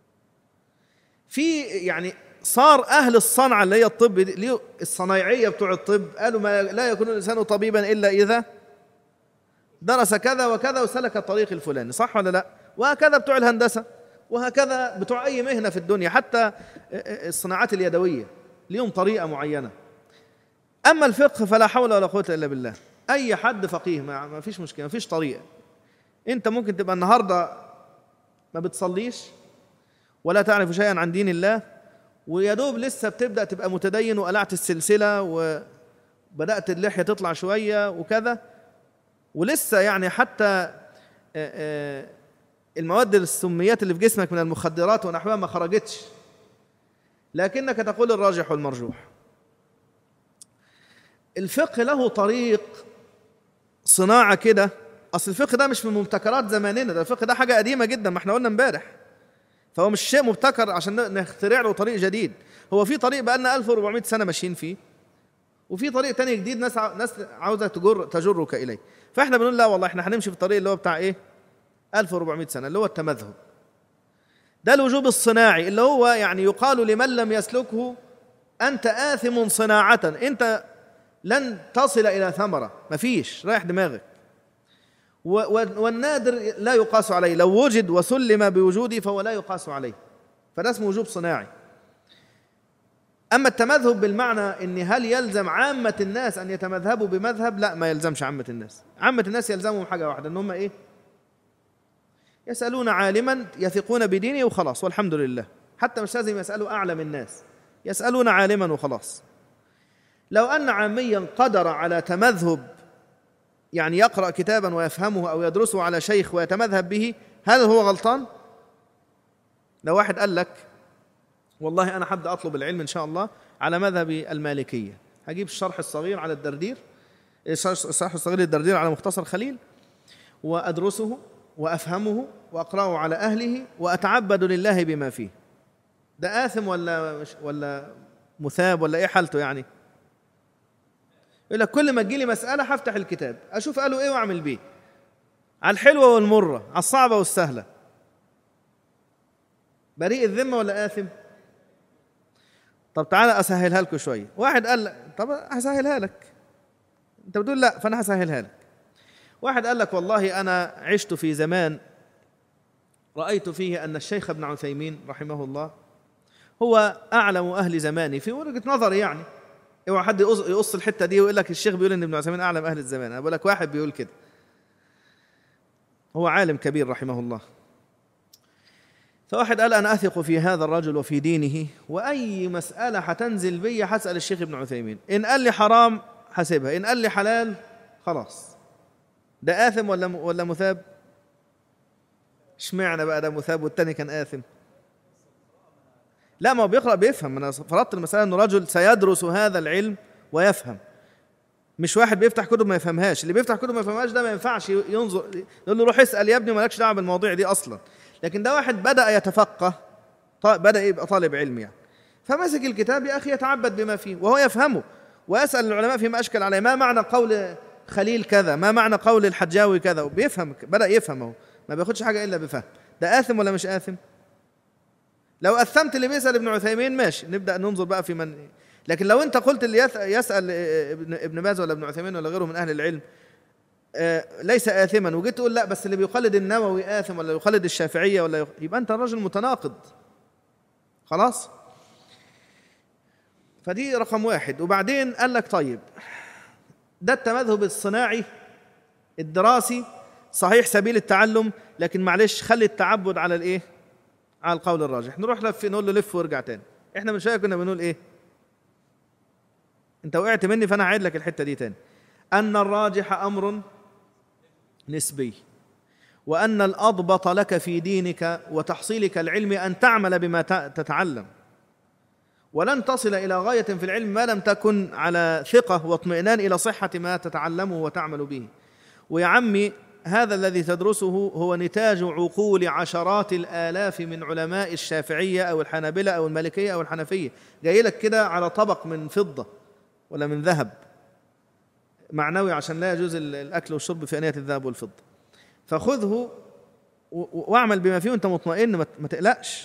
في يعني صار اهل الصنعه اللي هي الطب دي الصنايعيه بتوع الطب قالوا ما لا يكون الانسان طبيبا الا اذا درس كذا وكذا وسلك الطريق الفلاني صح ولا لا وهكذا بتوع الهندسه وهكذا بتوع اي مهنه في الدنيا حتى الصناعات اليدويه ليهم طريقه معينه اما الفقه فلا حول ولا قوه الا بالله اي حد فقيه ما فيش مشكله ما فيش طريقه انت ممكن تبقى النهارده ما بتصليش ولا تعرف شيئا عن دين الله ويا دوب لسه بتبدا تبقى متدين وقلعت السلسله وبدات اللحيه تطلع شويه وكذا ولسه يعني حتى المواد السميات اللي في جسمك من المخدرات ونحوها ما خرجتش لكنك تقول الراجح والمرجوح الفقه له طريق صناعة كده أصل الفقه ده مش من مبتكرات زماننا ده الفقه ده حاجة قديمة جدا ما احنا قلنا امبارح فهو مش شيء مبتكر عشان نخترع له طريق جديد هو في طريق بقى لنا 1400 سنة ماشيين فيه وفي طريق تاني جديد ناس ناس عاوزة تجر تجرك إليه فاحنا بنقول لا والله احنا هنمشي في الطريق اللي هو بتاع ايه 1400 سنة اللي هو التمذهب ده الوجوب الصناعي اللي هو يعني يقال لمن لم يسلكه أنت آثم صناعة أنت لن تصل إلى ثمرة مفيش رايح دماغك والنادر لا يقاس عليه لو وجد وسلم بوجوده فهو لا يقاس عليه فده اسمه وجوب صناعي أما التمذهب بالمعنى أن هل يلزم عامة الناس أن يتمذهبوا بمذهب لا ما يلزمش عامة الناس عامة الناس يلزمهم حاجة واحدة أن هم إيه يسألون عالما يثقون بدينه وخلاص والحمد لله حتى مش لازم يسألوا أعلم الناس يسألون عالما وخلاص لو أن عاميا قدر على تمذهب يعني يقرأ كتابا ويفهمه أو يدرسه على شيخ ويتمذهب به هل هو غلطان؟ لو واحد قال لك والله أنا حد أطلب العلم إن شاء الله على مذهب المالكية هجيب الشرح الصغير على الدردير الشرح الصغير للدردير على مختصر خليل وأدرسه وأفهمه وأقرأه على أهله وأتعبد لله بما فيه ده آثم ولا ولا مثاب ولا إيه حالته يعني؟ يقول لك كل ما تجيلي مسألة هفتح الكتاب أشوف قالوا إيه وأعمل بيه على الحلوة والمرة على الصعبة والسهلة بريء الذمة ولا آثم؟ طب تعالى أسهلها لكم شوية واحد قال طب هسهلها لك أنت بتقول لا فأنا هسهلها لك واحد قال لك والله أنا عشت في زمان رأيت فيه أن الشيخ ابن عثيمين رحمه الله هو أعلم أهل زماني في وجهة نظري يعني اوعى حد يقص الحته دي ويقول لك الشيخ بيقول ان ابن عثيمين اعلم اهل الزمان انا بقول لك واحد بيقول كده هو عالم كبير رحمه الله فواحد قال انا اثق في هذا الرجل وفي دينه واي مساله حتنزل بي حسال الشيخ ابن عثيمين ان قال لي حرام حاسبها ان قال لي حلال خلاص ده آثم ولا ولا مثاب؟ اشمعنى بقى ده مثاب والتاني كان آثم؟ لا ما هو بيقرأ بيفهم أنا فرضت المسألة إنه رجل سيدرس هذا العلم ويفهم مش واحد بيفتح كتب ما يفهمهاش اللي بيفتح كتب ما يفهمهاش ده ما ينفعش ينظر يقول له روح اسأل يا ابني مالكش دعوة بالمواضيع دي أصلا لكن ده واحد بدأ يتفقه بدأ يبقى طالب علم يعني فمسك الكتاب يا أخي يتعبد بما فيه وهو يفهمه ويسأل العلماء فيما أشكل عليه ما معنى قول خليل كذا ما معنى قول الحجاوي كذا وبيفهم بدأ يفهمه ما بياخدش حاجة إلا بفهم ده آثم ولا مش آثم لو أثمت اللي بيسأل ابن عثيمين ماشي نبدأ ننظر بقى في من لكن لو أنت قلت اللي يسأل ابن ابن باز ولا ابن عثيمين ولا غيره من أهل العلم آه، ليس آثما وجيت تقول لا بس اللي بيقلد النووي آثم ولا يقلد الشافعية ولا يبقى أنت راجل متناقض خلاص فدي رقم واحد وبعدين قال لك طيب ده التمذهب الصناعي الدراسي صحيح سبيل التعلم لكن معلش خلي التعبد على الايه على القول الراجح نروح لف نقول له لف وارجع تاني احنا من شويه كنا بنقول ايه انت وقعت مني فانا هعيد لك الحته دي تاني ان الراجح امر نسبي وان الاضبط لك في دينك وتحصيلك العلم ان تعمل بما تتعلم ولن تصل الى غايه في العلم ما لم تكن على ثقه واطمئنان الى صحه ما تتعلمه وتعمل به ويا عمي هذا الذي تدرسه هو نتاج عقول عشرات الالاف من علماء الشافعيه او الحنابله او المالكيه او الحنفيه جاي لك كده على طبق من فضه ولا من ذهب معنوي عشان لا يجوز الاكل والشرب في انيه الذهب والفضه فخذه واعمل بما فيه وانت مطمئن ما تقلقش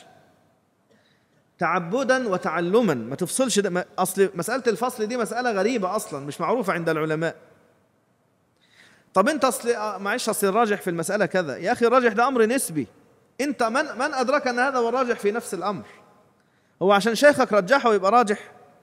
تعبدا وتعلما ما تفصلش ده اصل مساله الفصل دي مساله غريبه اصلا مش معروفه عند العلماء طب انت اصل آه، معلش اصل الراجح في المساله كذا يا اخي الراجح ده امر نسبي انت من من ادرك ان هذا هو الراجح في نفس الامر هو عشان شيخك رجحه يبقى راجح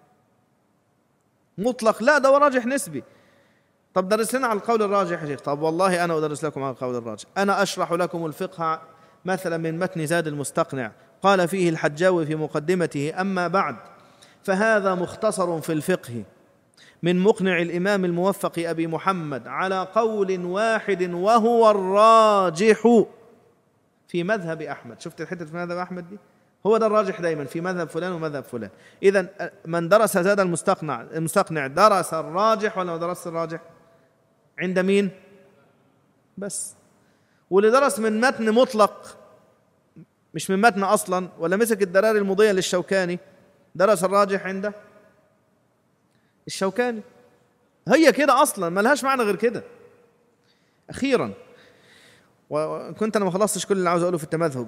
مطلق لا ده هو راجح نسبي طب درس لنا على القول الراجح يا شيخ طب والله انا ادرس لكم على القول الراجح انا اشرح لكم الفقه مثلا من متن زاد المستقنع قال فيه الحجاوي في مقدمته اما بعد فهذا مختصر في الفقه من مقنع الامام الموفق ابي محمد على قول واحد وهو الراجح في مذهب احمد شفت الحته في مذهب احمد دي هو ده الراجح دايما في مذهب فلان ومذهب فلان اذا من درس زاد المستقنع المستقنع درس الراجح ولا ما درس الراجح عند مين بس واللي درس من متن مطلق مش من متن اصلا ولا مسك الدراري المضيه للشوكاني درس الراجح عنده الشوكاني هي كده اصلا ملهاش معنى غير كده اخيرا وكنت انا ما خلصتش كل اللي عاوز اقوله في التمذهب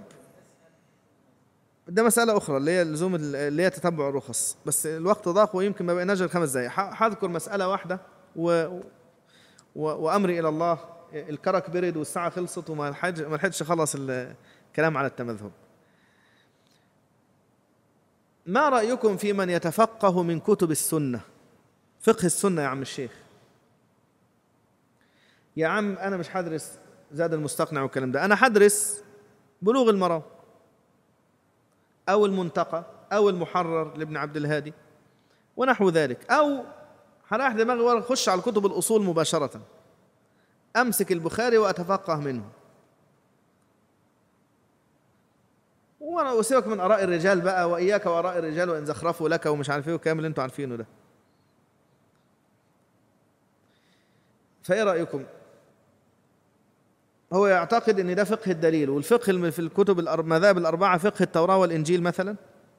ده مسألة أخرى اللي هي لزوم اللي هي تتبع الرخص بس الوقت ضاق ويمكن ما بقيناش غير خمس دقايق هذكر مسألة واحدة و... و... وأمري إلى الله الكرك برد والساعة خلصت وما الحج ما لحقتش أخلص الكلام على التمذهب ما رأيكم في من يتفقه من كتب السنة فقه السنة يا عم الشيخ يا عم أنا مش هدرس زاد المستقنع والكلام ده أنا هدرس بلوغ المرام أو المنتقى أو المحرر لابن عبد الهادي ونحو ذلك أو هريح دماغي ورا أخش على كتب الأصول مباشرة أمسك البخاري وأتفقه منه وسيبك من آراء الرجال بقى وإياك وآراء الرجال وإن زخرفوا لك ومش عارف إيه والكلام اللي أنتوا عارفينه ده فإيه رأيكم؟ هو يعتقد ان ده فقه الدليل والفقه في الكتب المذاهب الاربعه فقه التوراه والانجيل مثلا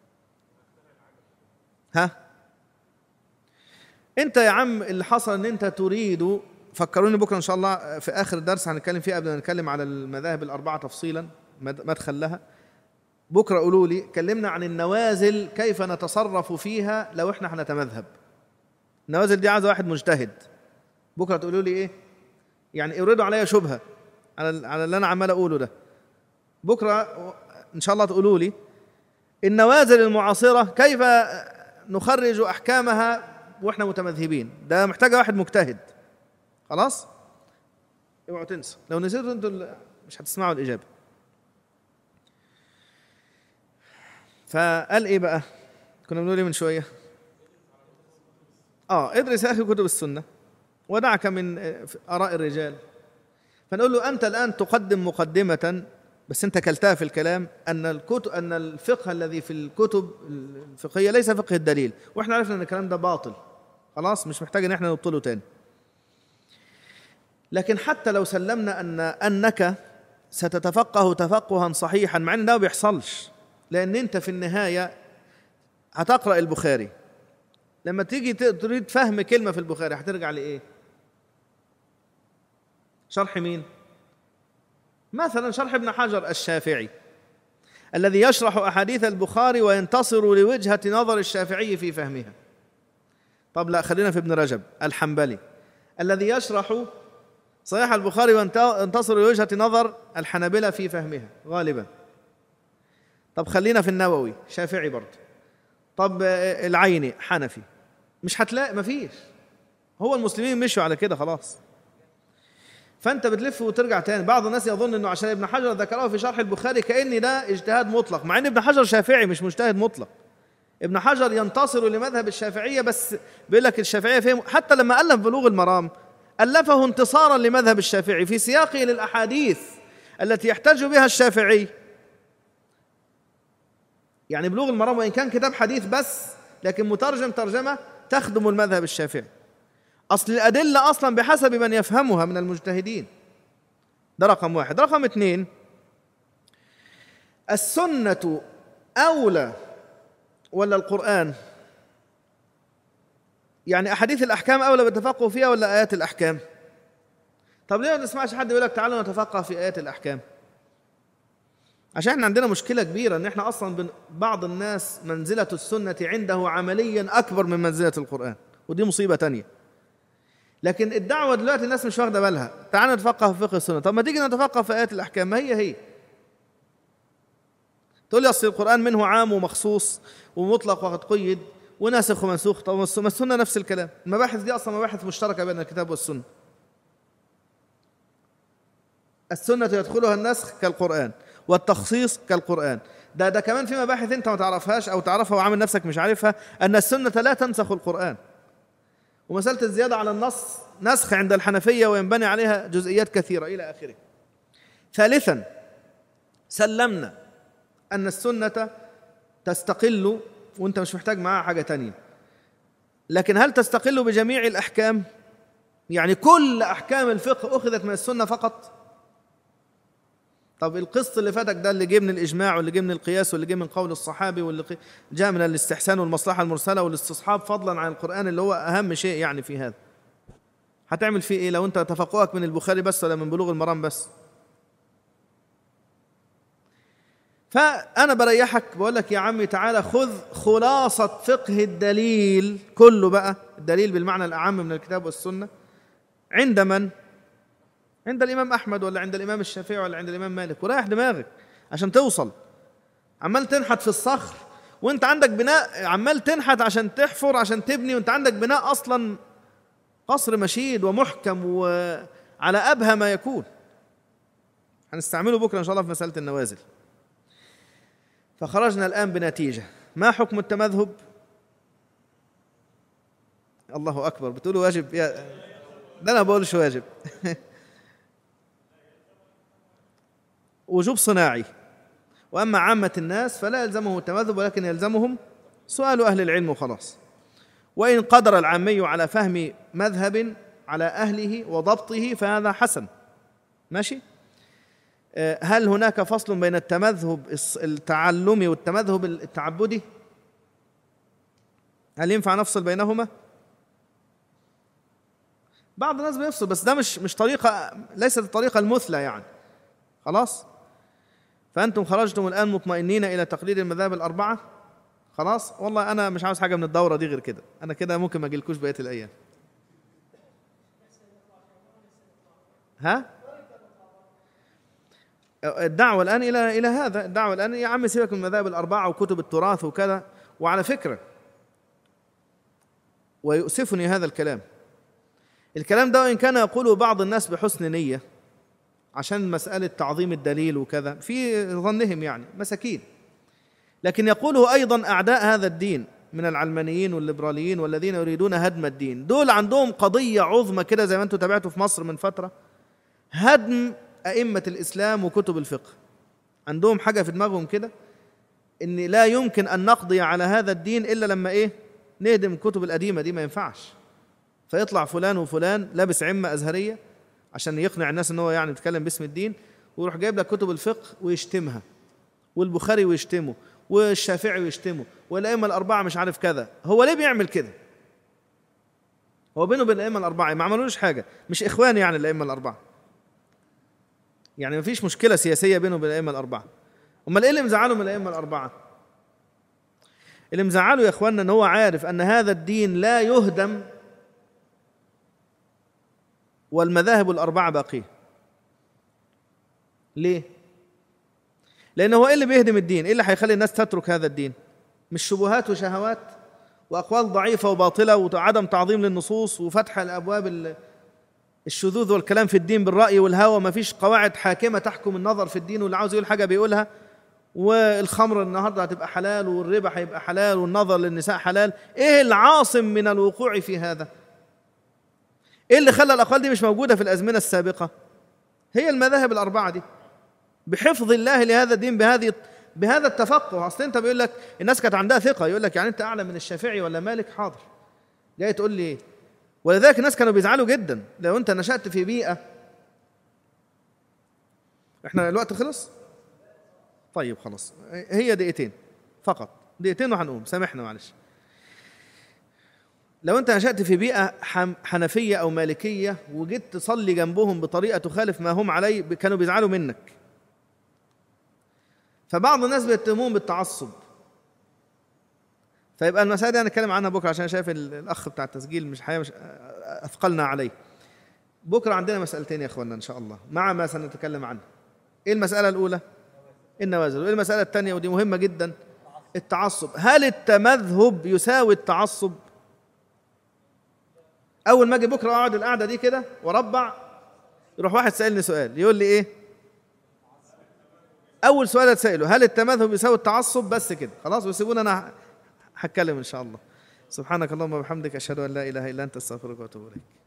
ها انت يا عم اللي حصل ان انت تريد فكروني بكره ان شاء الله في اخر الدرس هنتكلم فيه قبل ما نتكلم على المذاهب الاربعه تفصيلا مدخل لها بكره قولوا لي كلمنا عن النوازل كيف نتصرف فيها لو احنا هنتمذهب النوازل دي عايزه واحد مجتهد بكره تقولوا لي ايه يعني اوردوا عليا شبهه على على اللي انا عمال اقوله ده بكره ان شاء الله تقولوا لي النوازل المعاصره كيف نخرج احكامها واحنا متمذهبين ده محتاجه واحد مجتهد خلاص اوعوا تنسوا لو نسيتوا انتوا مش هتسمعوا الاجابه فقال ايه بقى كنا بنقول ايه من شويه اه ادرس يا اخي كتب السنه ودعك من اراء الرجال فنقول له أنت الآن تقدم مقدمة بس أنت كلتها في الكلام أن الكتب أن الفقه الذي في الكتب الفقهية ليس فقه الدليل وإحنا عرفنا أن الكلام ده باطل خلاص مش محتاج أن إحنا نبطله تاني لكن حتى لو سلمنا أن أنك ستتفقه تفقها صحيحا مع أن ده ما بيحصلش لأن أنت في النهاية هتقرأ البخاري لما تيجي تريد فهم كلمة في البخاري هترجع لإيه؟ شرح مين مثلا شرح ابن حجر الشافعي الذي يشرح احاديث البخاري وينتصر لوجهه نظر الشافعي في فهمها طب لا خلينا في ابن رجب الحنبلي الذي يشرح صحيح البخاري وينتصر لوجهه نظر الحنابله في فهمها غالبا طب خلينا في النووي شافعي برضه طب العيني حنفي مش هتلاقي مفيش هو المسلمين مشوا على كده خلاص فانت بتلف وترجع تاني بعض الناس يظن انه عشان ابن حجر ذكره في شرح البخاري كان ده اجتهاد مطلق مع ان ابن حجر شافعي مش مجتهد مطلق ابن حجر ينتصر لمذهب الشافعيه بس بيقول لك الشافعيه فهم حتى لما الف بلوغ المرام الفه انتصارا لمذهب الشافعي في سياقه للاحاديث التي يحتج بها الشافعي يعني بلوغ المرام وان كان كتاب حديث بس لكن مترجم ترجمه تخدم المذهب الشافعي أصل الأدلة أصلا بحسب من يفهمها من المجتهدين ده رقم واحد رقم اثنين السنة أولى ولا القرآن يعني أحاديث الأحكام أولى بالتفقه فيها ولا آيات الأحكام طب ليه ما نسمعش حد يقول لك تعالوا نتفقه في آيات الأحكام عشان احنا عندنا مشكلة كبيرة ان احنا اصلا بعض الناس منزلة السنة عنده عمليا اكبر من منزلة القرآن ودي مصيبة تانية لكن الدعوه دلوقتي الناس مش واخده بالها تعال نتفقه في فقه السنه طب ما تيجي نتفقه في ايات الاحكام ما هي هي تقول لي اصل القران منه عام ومخصوص ومطلق وقد قيد وناسخ ومنسوخ طب ما السنه نفس الكلام المباحث دي اصلا مباحث مشتركه بين الكتاب والسنه السنه يدخلها النسخ كالقران والتخصيص كالقران ده ده كمان في مباحث انت ما تعرفهاش او تعرفها وعامل نفسك مش عارفها ان السنه لا تنسخ القران ومسألة الزيادة على النص نسخ عند الحنفية وينبني عليها جزئيات كثيرة إلى آخره ثالثا سلمنا أن السنة تستقل وأنت مش محتاج معاها حاجة تانية لكن هل تستقل بجميع الأحكام؟ يعني كل أحكام الفقه أخذت من السنة فقط؟ طب القسط اللي فاتك ده اللي جه من الاجماع واللي جه من القياس واللي جه من قول الصحابي واللي جاء من الاستحسان والمصلحه المرسله والاستصحاب فضلا عن القران اللي هو اهم شيء يعني في هذا هتعمل فيه ايه لو انت تفقهك من البخاري بس ولا من بلوغ المرام بس فأنا بريحك بقول لك يا عمي تعالى خذ خلاصة فقه الدليل كله بقى الدليل بالمعنى الأعم من الكتاب والسنة عند من؟ عند الإمام أحمد ولا عند الإمام الشافعي ولا عند الإمام مالك وريح دماغك عشان توصل عمال تنحت في الصخر وانت عندك بناء عمال تنحت عشان تحفر عشان تبني وانت عندك بناء اصلا قصر مشيد ومحكم وعلى ابهى ما يكون هنستعمله بكره ان شاء الله في مساله النوازل فخرجنا الان بنتيجه ما حكم التمذهب الله اكبر بتقولوا واجب يا ده انا بقولش واجب وجوب صناعي واما عامه الناس فلا يلزمه التمذهب ولكن يلزمهم سؤال اهل العلم وخلاص وان قدر العامي على فهم مذهب على اهله وضبطه فهذا حسن ماشي آه، هل هناك فصل بين التمذهب التعلمي والتمذهب التعبدي هل ينفع نفصل بينهما بعض الناس بيفصل بس ده مش مش طريقه ليست الطريقه المثلى يعني خلاص فأنتم خرجتم الآن مطمئنين إلى تقليد المذاهب الأربعة خلاص والله أنا مش عاوز حاجة من الدورة دي غير كده أنا كده ممكن ما أجيلكوش بقية الأيام ها الدعوة الآن إلى إلى هذا الدعوة الآن يا عم سيبك من المذاهب الأربعة وكتب التراث وكذا وعلى فكرة ويؤسفني هذا الكلام الكلام ده وإن كان يقوله بعض الناس بحسن نية عشان مسألة تعظيم الدليل وكذا في ظنهم يعني مساكين لكن يقوله أيضا أعداء هذا الدين من العلمانيين والليبراليين والذين يريدون هدم الدين دول عندهم قضية عظمى كده زي ما انتم تابعتوا في مصر من فترة هدم أئمة الإسلام وكتب الفقه عندهم حاجة في دماغهم كده إن لا يمكن أن نقضي على هذا الدين إلا لما إيه نهدم الكتب القديمة دي ما ينفعش فيطلع فلان وفلان لابس عمة أزهرية عشان يقنع الناس ان هو يعني بيتكلم باسم الدين ويروح جايب لك كتب الفقه ويشتمها والبخاري ويشتمه والشافعي ويشتمه والائمه الاربعه مش عارف كذا هو ليه بيعمل كده هو بينه وبين الائمه الاربعه ما عملوش حاجه مش اخوان يعني الائمه الاربعه يعني ما فيش مشكله سياسيه بينه وبين الائمه الاربعه امال ايه اللي مزعله من الائمه الاربعه اللي مزعله يا اخواننا ان هو عارف ان هذا الدين لا يهدم والمذاهب الأربعة باقية ليه؟ لأنه هو إيه اللي بيهدم الدين؟ إيه اللي هيخلي الناس تترك هذا الدين؟ مش شبهات وشهوات وأقوال ضعيفة وباطلة وعدم تعظيم للنصوص وفتح الأبواب الشذوذ والكلام في الدين بالرأي والهوى ما فيش قواعد حاكمة تحكم النظر في الدين واللي عاوز يقول حاجة بيقولها والخمر النهارده هتبقى حلال والربا هيبقى حلال والنظر للنساء حلال ايه العاصم من الوقوع في هذا ايه اللي خلى الاقوال دي مش موجوده في الازمنه السابقه هي المذاهب الاربعه دي بحفظ الله لهذا الدين بهذه بهذا التفقه اصل انت بيقول لك الناس كانت عندها ثقه يقول لك يعني انت اعلى من الشافعي ولا مالك حاضر جاي تقول لي ايه ولذلك الناس كانوا بيزعلوا جدا لو انت نشات في بيئه احنا الوقت خلص طيب خلاص هي دقيقتين فقط دقيقتين وهنقوم سامحنا معلش لو انت نشأت في بيئة حنفية أو مالكية وجيت تصلي جنبهم بطريقة تخالف ما هم عليه كانوا بيزعلوا منك فبعض الناس بيتهمون بالتعصب فيبقى المسألة دي هنتكلم عنها بكرة عشان شايف الأخ بتاع التسجيل مش حقيقة مش أثقلنا عليه بكرة عندنا مسألتين يا إخواننا إن شاء الله مع ما سنتكلم عنه إيه المسألة الأولى؟ النوازل وإيه المسألة الثانية ودي مهمة جدا التعصب هل التمذهب يساوي التعصب؟ اول ما اجي بكره اقعد القعده دي كده واربع يروح واحد سالني سؤال يقول لي ايه اول سؤال اتساله هل التمذهب يساوي التعصب بس كده خلاص وسيبوني انا هتكلم ان شاء الله سبحانك اللهم وبحمدك اشهد ان لا اله الا انت استغفرك واتوب اليك